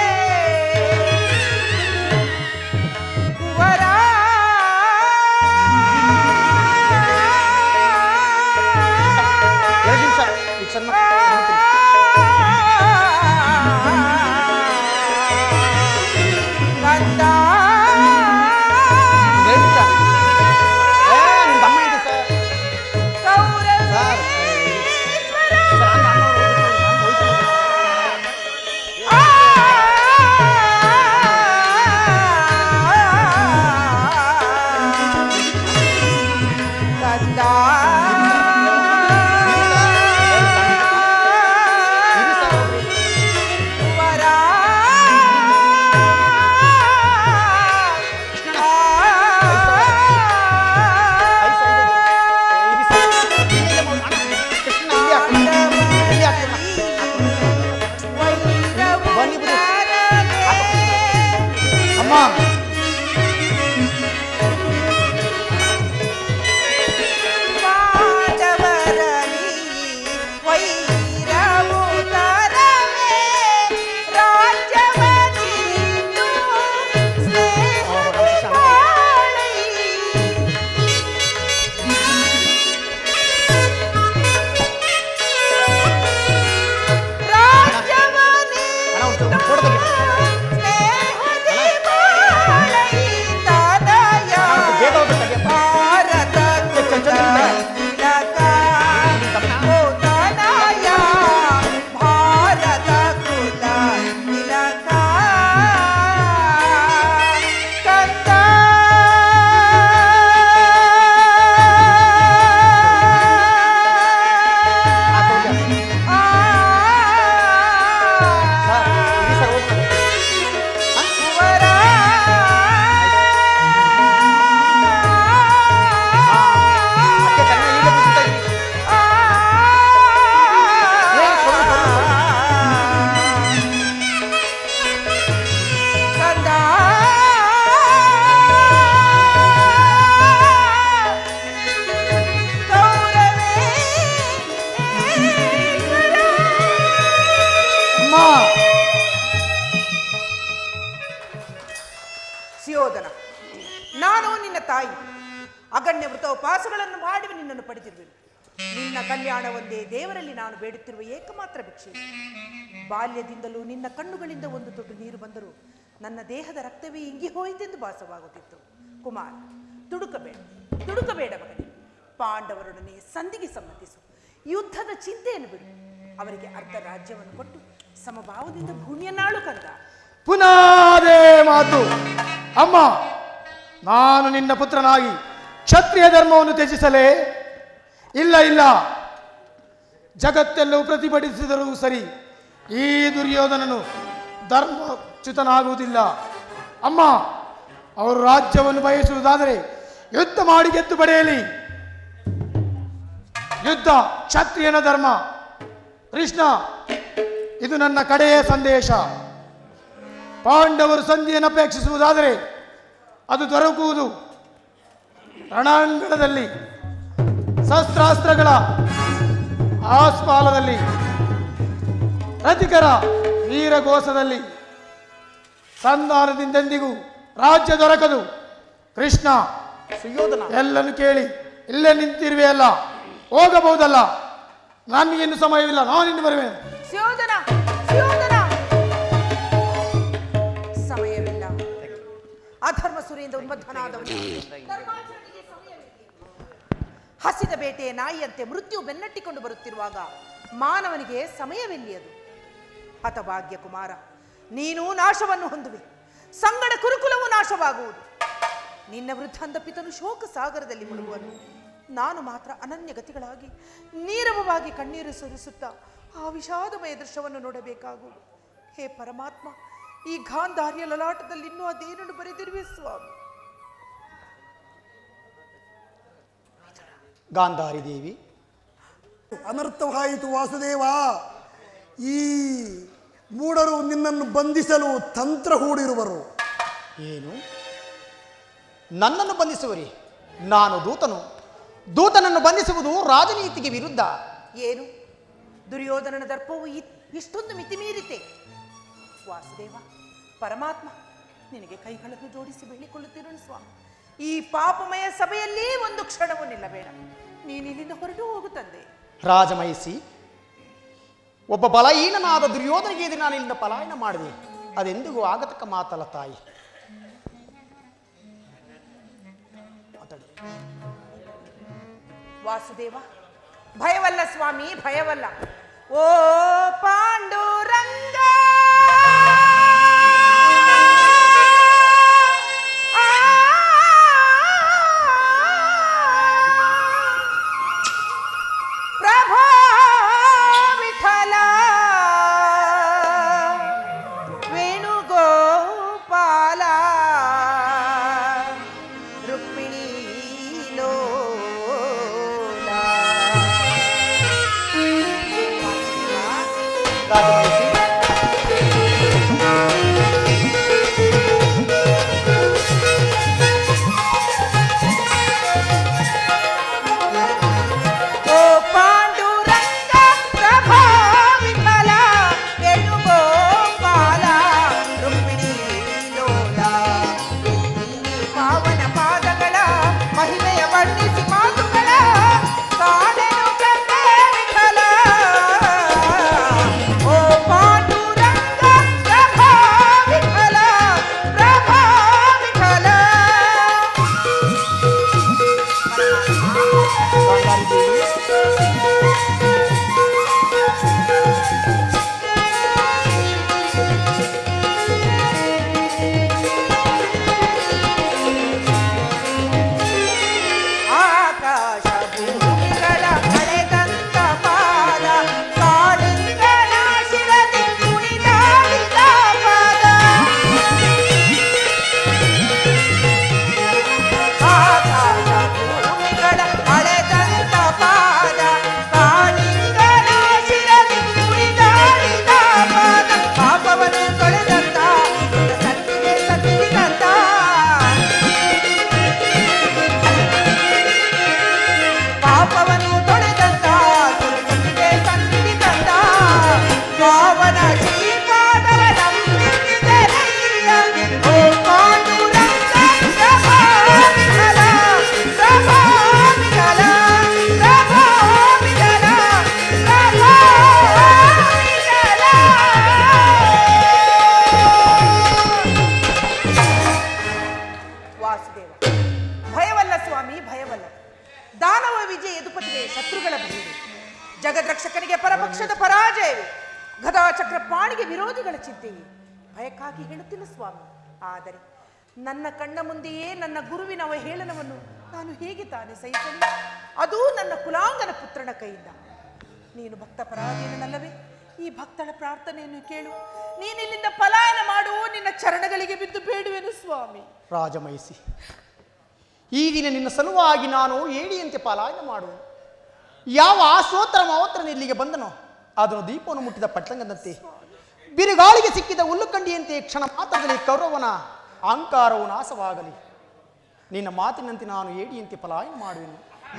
ಕುವರ ನಾನು ನಿನ್ನ ತಾಯಿ ಅಗಣ್ಯ ವೃತ ಉಪವಾಸಗಳನ್ನು ಮಾಡಿ ನಿನ್ನನ್ನು ಪಡೆದಿರುವೆನು ನಿನ್ನ ಕಲ್ಯಾಣ ಒಂದೇ ದೇವರಲ್ಲಿ ನಾನು ಬೇಡುತ್ತಿರುವ ಏಕಮಾತ್ರ ಭಿಕ್ಷೆ ಬಾಲ್ಯದಿಂದಲೂ ನಿನ್ನ ಕಣ್ಣುಗಳಿಂದ ಒಂದು ತೊಟ್ಟು ನೀರು ಬಂದರೂ ನನ್ನ ದೇಹದ ರಕ್ತವೇ ಇಂಗಿ ಹೋಯಿತೆಂದು ಭಾಸವಾಗುತ್ತಿತ್ತು ಕುಮಾರ್ ತುಡುಕಬೇಡ ತುಡುಕಬೇಡ ಮಗನೇ ಪಾಂಡವರೊಡನೆ ಸಂಧಿಗೆ ಸಮ್ಮತಿಸು ಯುದ್ಧದ ಚಿಂತೆಯನ್ನು ಬಿಡು ಅವರಿಗೆ ಅರ್ಧ ರಾಜ್ಯವನ್ನು ಕೊಟ್ಟು ಸಮಭಾವದಿಂದ ಭೂಮಿಯನ್ನಾಳು ಕಂದ ಪುನಃ ಅದೇ ಮಾತು ಅಮ್ಮ ನಾನು ನಿನ್ನ ಪುತ್ರನಾಗಿ ಕ್ಷತ್ರಿಯ ಧರ್ಮವನ್ನು ತ್ಯಜಿಸಲೇ ಇಲ್ಲ ಇಲ್ಲ ಜಗತ್ತೆಲ್ಲವೂ ಪ್ರತಿಭಟಿಸಿದರೂ ಸರಿ ಈ ದುರ್ಯೋಧನನು ಧರ್ಮಚ್ಯುತನಾಗುವುದಿಲ್ಲ ಅಮ್ಮ ಅವರು ರಾಜ್ಯವನ್ನು ಬಯಸುವುದಾದರೆ ಯುದ್ಧ ಮಾಡಿ ಗೆದ್ದು ಪಡೆಯಲಿ ಯುದ್ಧ ಕ್ಷತ್ರಿಯನ ಧರ್ಮ ಕೃಷ್ಣ ಇದು ನನ್ನ ಕಡೆಯ ಸಂದೇಶ ಪಾಂಡವರು ಸಂಧಿಯನ್ನು ಅಪೇಕ್ಷಿಸುವುದಾದರೆ ಅದು ದೊರಕುವುದು ರಣಾಂಗಣದಲ್ಲಿ ಶಸ್ತ್ರಾಸ್ತ್ರಗಳ ಆಸ್ಪಾಲದಲ್ಲಿ ರತಿಕರ ವೀರಘೋಷದಲ್ಲಿ ಸಂಧಾನದಿಂದೆಂದಿಗೂ ರಾಜ್ಯ ದೊರಕದು ಕೃಷ್ಣ ಸುಯೋಧನ ಎಲ್ಲನ್ನು ಕೇಳಿ ಇಲ್ಲೇ ನಿಂತಿರುವೆ ಅಲ್ಲ ಹೋಗಬಹುದಲ್ಲ ನನಗಿನ್ನು ಸಮಯವಿಲ್ಲ ನಾನಿನ್ನು ಬರುವೆ ಸ್ಯೋದನ ಸ್ಯೋದನ ಸಮಯವಿಲ್ಲ ಅಧರ್ಮ ಸುರಿಯಿಂದ ಉನ್ಮತ್ತನಾದವನು ಧರ್ಮಾಚರಣೆಗೆ ಸಮಯವಿದೆ. ಹಸಿದ ಬೇಟೆಯ ನಾಯಿಯಂತೆ ಮೃತ್ಯು ಬೆನ್ನಟ್ಟಿಕೊಂಡು ಬರುತ್ತಿರುವಾಗ ಮಾನವನಿಗೆ ಸಮಯವೆಲ್ಲಿಯದು ಹತಭಾಗ್ಯ ಕುಮಾರ ನೀನು ನಾಶವನ್ನು ಹೊಂದುವೆ ಸಂಗಡ ಕುರುಕುಲವು ನಾಶವಾಗುವುದು ನಿನ್ನ ವೃದ್ಧಾಂತ ಪಿತನು ಶೋಕ ಸಾಗರದಲ್ಲಿ ಮುಳುಗುವನು ನಾನು ಮಾತ್ರ ಅನನ್ಯ ಗತಿಗಳಾಗಿ ನೀರವವಾಗಿ ಕಣ್ಣೀರು ಸುರಿಸುತ್ತಾ ಆ ವಿಷಾದಮಯ ದೃಶ್ಯವನ್ನು ನೋಡಬೇಕಾಗುವುದು ಹೇ ಪರಮಾತ್ಮ ಈ ಗಾಂಧಾರ್ಯ ಲಲಾಟದಲ್ಲಿ ಇನ್ನೂ ಅದೇನನ್ನು ಬರೆದಿರುವೆ ಸ್ವಾಮಿ ಗಾಂಧಾರಿ ದೇವಿ ಅನರ್ಥವಾಯಿತು ವಾಸುದೇವ ಈ ಮೂಢರು ನಿನ್ನನ್ನು ಬಂಧಿಸಲು ತಂತ್ರ ಹೂಡಿರುವರು ಏನು ನನ್ನನ್ನು ಬಂಧಿಸುವರಿ ನಾನು ದೂತನು ದೂತನನ್ನು ಬಂಧಿಸುವುದು ರಾಜನೀತಿಗೆ ವಿರುದ್ಧ ಏನು ದುರ್ಯೋಧನನ ದರ್ಪವು ಇ- ಇಷ್ಟೊಂದು ಮಿತಿ ಮೀರಿತೆ ವಾಸುದೇವ ಪರಮಾತ್ಮ ನಿನಗೆ ಕೈಗಳನ್ನು ಜೋಡಿಸಿ ಬೇಡಿಕೊಳ್ಳುತ್ತಿರೋನು ಸ್ವಾಮಿ ಈ ಪಾಪಮಯ ಸಭೆಯಲ್ಲಿ ಒಂದು ಕ್ಷಣವೂ ನಿಲ್ಲಬೇಡ ನೀನು ಇಲ್ಲಿಂದ ಹೊರಟು ಹೋಗು ತಂದೆ ರಾಜಮಹಿಸಿ ಒಬ್ಬ ಬಲಹೀನನಾದ ದುರ್ಯೋಧನಿಗೆ ಎದುರು ನಾನು ಇಲ್ಲಿಂದ ಪಲಾಯನ ಮಾಡಿದೆ ಅದೆಂದಿಗೂ ಆಗತಕ್ಕ ಮಾತಲ್ಲ ತಾಯಿ ಮಾತಾಡಿ ವಾಸುದೇವ ಭಯವಲ್ಲ ಸ್ವಾಮಿ ಭಯವಲ್ಲ ಓ ಪಾಂಡುರಂಗ ಆ, ಪ್ರಭೋ ವಿಠಲ ವೇಣುಗೋಪಾಲ ರುಕ್ಮಿಣಿ ಲೋಲ ರಾಜಮಹಿಸಿ ಓ ಪಾಂಡುರಂಗ ಪ್ರಭಾ ವಿಠಲ ವೇಣುಗೋಪಾಲ ರುಕ್ಮಿಣಿ ಲೋಲ ಈ ಪಾವನ ಪಾದಗಳ ಮಹಿಮೆಯ ವರ್ಣಿಸಿ ಮಾತುಗಳ ಕಾಣೆನು ಕಂಡೆ ವಿಠಲ ಓ ಭಯವಲ್ಲ ಸ್ವಾಮಿ ಭಯವಲ್ಲ ದಾನವ ವಿಜಯ ಯದುಪತಿಗೆ ಶತ್ರುಗಳ ಭಯವೇ ಜಗದ್ರಕ್ಷಕನಿಗೆ ಪರಪಕ್ಷದ ಪರಾಜಯವೇ ಗದಾ ಚಕ್ರ ಪಾಣಿಗೆ ವಿರೋಧಿಗಳ ಚಿಂತೆಯೇ ಭಯಕ್ಕಾಗಿ ಹೇಳುತ್ತಿಲ್ಲ ಸ್ವಾಮಿ ಆದರೆ ನನ್ನ ಕಣ್ಣ ಮುಂದೆಯೇ ನನ್ನ ಗುರುವಿನ ಅವಹೇಳನವನ್ನು ನಾನು ಹೇಗೆ ತಾನೇ ಸಹಿಸಲಿ ಅದೂ ನನ್ನ ಕುಲಾಂಗನ ಪುತ್ರನ ಕೈಯಿಂದ ನೀನು ಭಕ್ತ ಪರಾಧೀನನಲ್ಲವೇ ಈ ಭಕ್ತಳ ಪ್ರಾರ್ಥನೆಯನ್ನು ಕೇಳು ನೀನಿಲ್ಲಿಂದ ಪಲಾಯನ ಮಾಡು ನಿನ್ನ ಚರಣಗಳಿಗೆ ಬಿದ್ದು ಬೇಡುವೆನು ಸ್ವಾಮಿ ರಾಜಮೈಸಿ ಈ ದಿನ ನಿನ್ನ ಸಲುವಾಗಿ ನಾನು ಏಡಿಯಂತೆ ಪಲಾಯನ ಮಾಡುವೆ ಯಾವ ಆಶೋತ್ತರ ಮಾವತ್ರನ ಇಲ್ಲಿಗೆ ಬಂದನೋ ಅದನ್ನು ದೀಪವನ್ನು ಮುಟ್ಟಿದ ಪಟ್ಟಂಗದಂತೆ ಬಿರುಗಾಳಿಗೆ ಸಿಕ್ಕಿದ ಹುಲ್ಲುಕಂಡಿಯಂತೆ ಕ್ಷಣ ಮಾತ್ರದಲ್ಲಿ ಕೌರವನ ಅಹಂಕಾರವು ನಾಶವಾಗಲಿ ನಿನ್ನ ಮಾತಿನಂತೆ ನಾನು ಏಡಿಯಂತೆ ಪಲಾಯನ ಮಾಡುವೆನು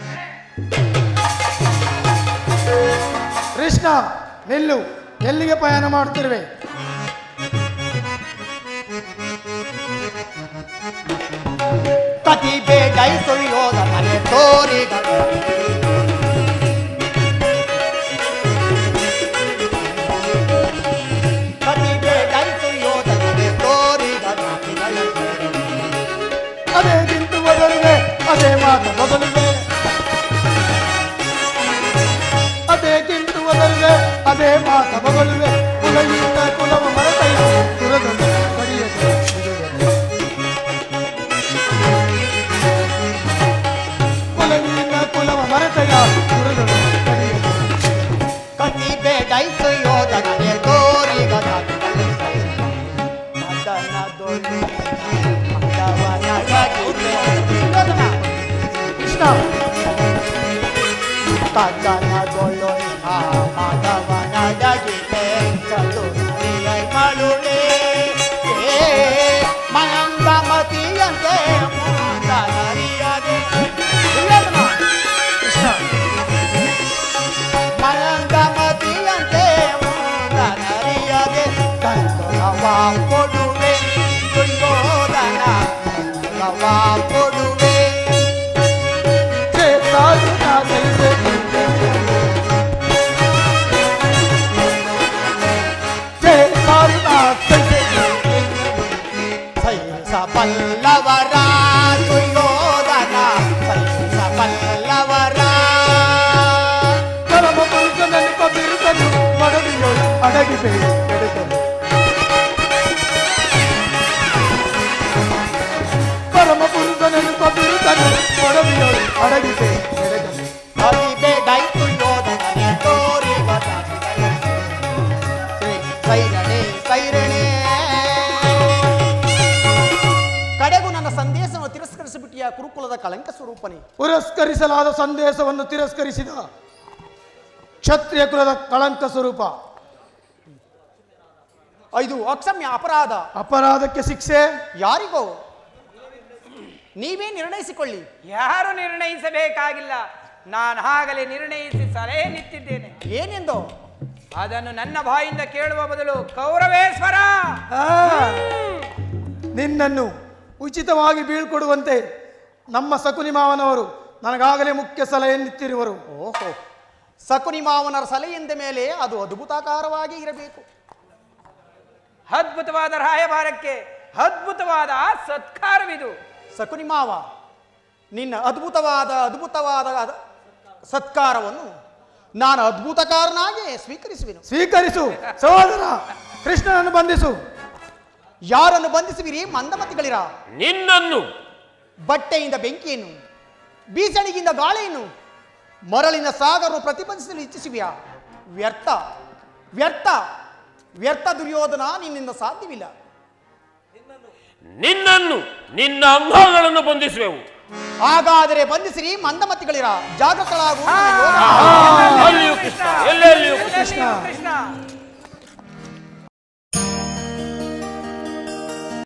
ಕೃಷ್ಣ ನಿಲ್ಲು ಎಲ್ಲಿಗೆ ಪಯಣ ಮಾಡುತ್ತಿರುವೆ ಕತಿ ಬೇಡೈ ಸುಳಿಯೋದ ಮನೆ ತೋರಿಗ ಕತಿ ಬೇಡೈ ಸುಳಿಯೋದ ಮನೆ ತೋರಿಗ ಅದೇ ಗಿಂತು ಬದಲಿವೆ ಅದೇ ಮಾತು ಬದಲಿವೆ ಅದೇ ಗಿಂತು ಬದಲಿವೆ ಅದೇ ಮಾತ ಬದಲಿವೆ ಕುಲಗಿಂತ ಕುಲವ ಮರೆತೈ ತುರದನು ಕಡಿಯದೆ ಕುಲಗಿಂತ ಕುಲವ ಮರೆತಯ ತುರದನು ಕಡಿಯದೆ ಕತಿ ಬೇಡೈ ಸುಳಿಯೋದ ಮನೆ ತೋರಿಗ ಮದನ ದೊಡ್ಡ ಮದವನ ಗಡಿಗೆ. ಕೃಷ್ಣ ಕದನಗೊಳ್ಳೊಯ್ ಆ ಮಾಧವನಡಗಿಲೆ ಚತುರ್ದಿಯೈ ಮಳುಳೆ ಏ ಮನಂಗಮತಿಯಂತೆ ಮುಂದನರಿಯದೆ ದುರ್ಯೋಧನ, ಕೃಷ್ಣ ಮನಂಗಮತಿಯಂತೆ ಮುಂದನರಿಯದೆ ಕಂದನವ ಕೊಡುವೆ ದುರ್ಯೋಧನ ಕಂದನವ ಕೊಡುವೆ ಚೇತಾದು ನಾ ಕೈಸೆ ಚೇತಾದು ನಾ ಕೈಸೆ ಸೈಸ ಪಲ್ಲವರ ದುರ್ಯೋಧನ ಸೈಸ ಪಲ್ಲವರ ಪರಮ ಪುರುಷನನ್ನು ಕಬಿರುತನು ಮಡದಿಯೋ ಅಡಗಿದೆ ಎಡೆದನು ಪರಮ ಪುರುಷನನ್ನು ಕಬಿರುತನು ಮಡದಿಯೋ ಅಡಗಿದೆ ಎಡೆದನು ಅತಿ ಬೇಡೈ ದುರ್ಯೋಧನ ತೋರಿ ಸೈರಣೆ ಸೈರಣೆ ಕಡೆಗೂ ನನ್ನ ಸಂದೇಶವನ್ನು ತಿರಸ್ಕರಿಸಿಬಿಟ್ಟಿಯ ಕುರುಕುಲದ ಕಳಂಕ ಸ್ವರೂಪನೇ ಪುರಸ್ಕರಿಸಲಾದ ಸಂದೇಶವನ್ನು ತಿರಸ್ಕರಿಸಿದ ಕ್ಷತ್ರಿಯ ಕುಲದ ಕಳಂಕ ಸ್ವರೂಪ ಇದು ಅಕ್ಷಮ್ಯ ಅಪರಾಧ ಅಪರಾಧಕ್ಕೆ ಶಿಕ್ಷೆ ಯಾರಿಗೋ ನೀವೇ ನಿರ್ಣಯಿಸಿಕೊಳ್ಳಿ ಯಾರು ನಿರ್ಣಯಿಸಬೇಕಾಗಿಲ್ಲ ನಾನು ಆಗಲೇ ನಿರ್ಣಯಿಸಿ ಸಲಹೆ ನಿಂತಿದ್ದೇನೆ ಏನೆಂದು ಅದನ್ನು ನನ್ನ ಬಾಯಿಂದ ಕೇಳುವ ಬದಲು ಕೌರವೇಶ್ವರ ಆ, ನಿನ್ನನ್ನು ಉಚಿತವಾಗಿ ಬೀಳ್ಕೊಡುವಂತೆ ನಮ್ಮ ಸಕುನಿ ಮಾವನವರು ನನಗಾಗಲೇ ಮುಖ್ಯ ಸಲಹೆಯನ್ನಿತ್ತಿರುವರು ಓಹೋ ಸಕುನಿ ಮಾವನರ ಸಲಹೆಯಿಂದ ಮೇಲೆ ಅದು ಅದ್ಭುತಾಕಾರವಾಗಿ ಇರಬೇಕು ಅದ್ಭುತವಾದ ರಾಯಭಾರಕ್ಕೆ ಅದ್ಭುತವಾದ ಸತ್ಕಾರವಿದು ಸಕುನಿ ಮಾವ ನಿನ್ನ ಅದ್ಭುತವಾದ ಅದ್ಭುತವಾದ ಅದ- ಸತ್ಕಾರವನ್ನು ನಾನು ಅದ್ಭುತಕಾರನಾಗಿ ಸ್ವೀಕರಿಸುವೆನು ಸ್ವೀಕರಿಸು ಸಹೋದರ ಕೃಷ್ಣನನ್ನು ಬಂಧಿಸು ಯಾರನ್ನು ಬಂಧಿಸುವಿರಿ ಮಂದಮತಿಗಳಿರ ನಿನ್ನನ್ನು ಬಟ್ಟೆಯಿಂದ ಬೆಂಕಿಯನ್ನು ಬೀಸಣಿಗಿಂದ ಗಾಳಿಯನ್ನು ಮರಳಿನ ಸಾಗರನ್ನು ಪ್ರತಿಬಂಧಿಸಲು ಇಚ್ಛಿಸುವಿಯಾ ವ್ಯರ್ಥ ವ್ಯರ್ಥ ವ್ಯರ್ಥ ದುರ್ಯೋಧನ ನಿನ್ನಿಂದ ಸಾಧ್ಯವಿಲ್ಲ ನಿನ್ನನ್ನು ನಿನ್ನ ಅಂಗಗಳನ್ನು ಬಂಧಿಸುವೆವು ಹಾಗಾದರೆ ಬಂಧಿಸಿರಿ ಮಂದಮತಿಗಳಿರ ಜಾಗೃತಳಾಗು ನನ್ನ ಯೋಧ. ಎಲ್ಲ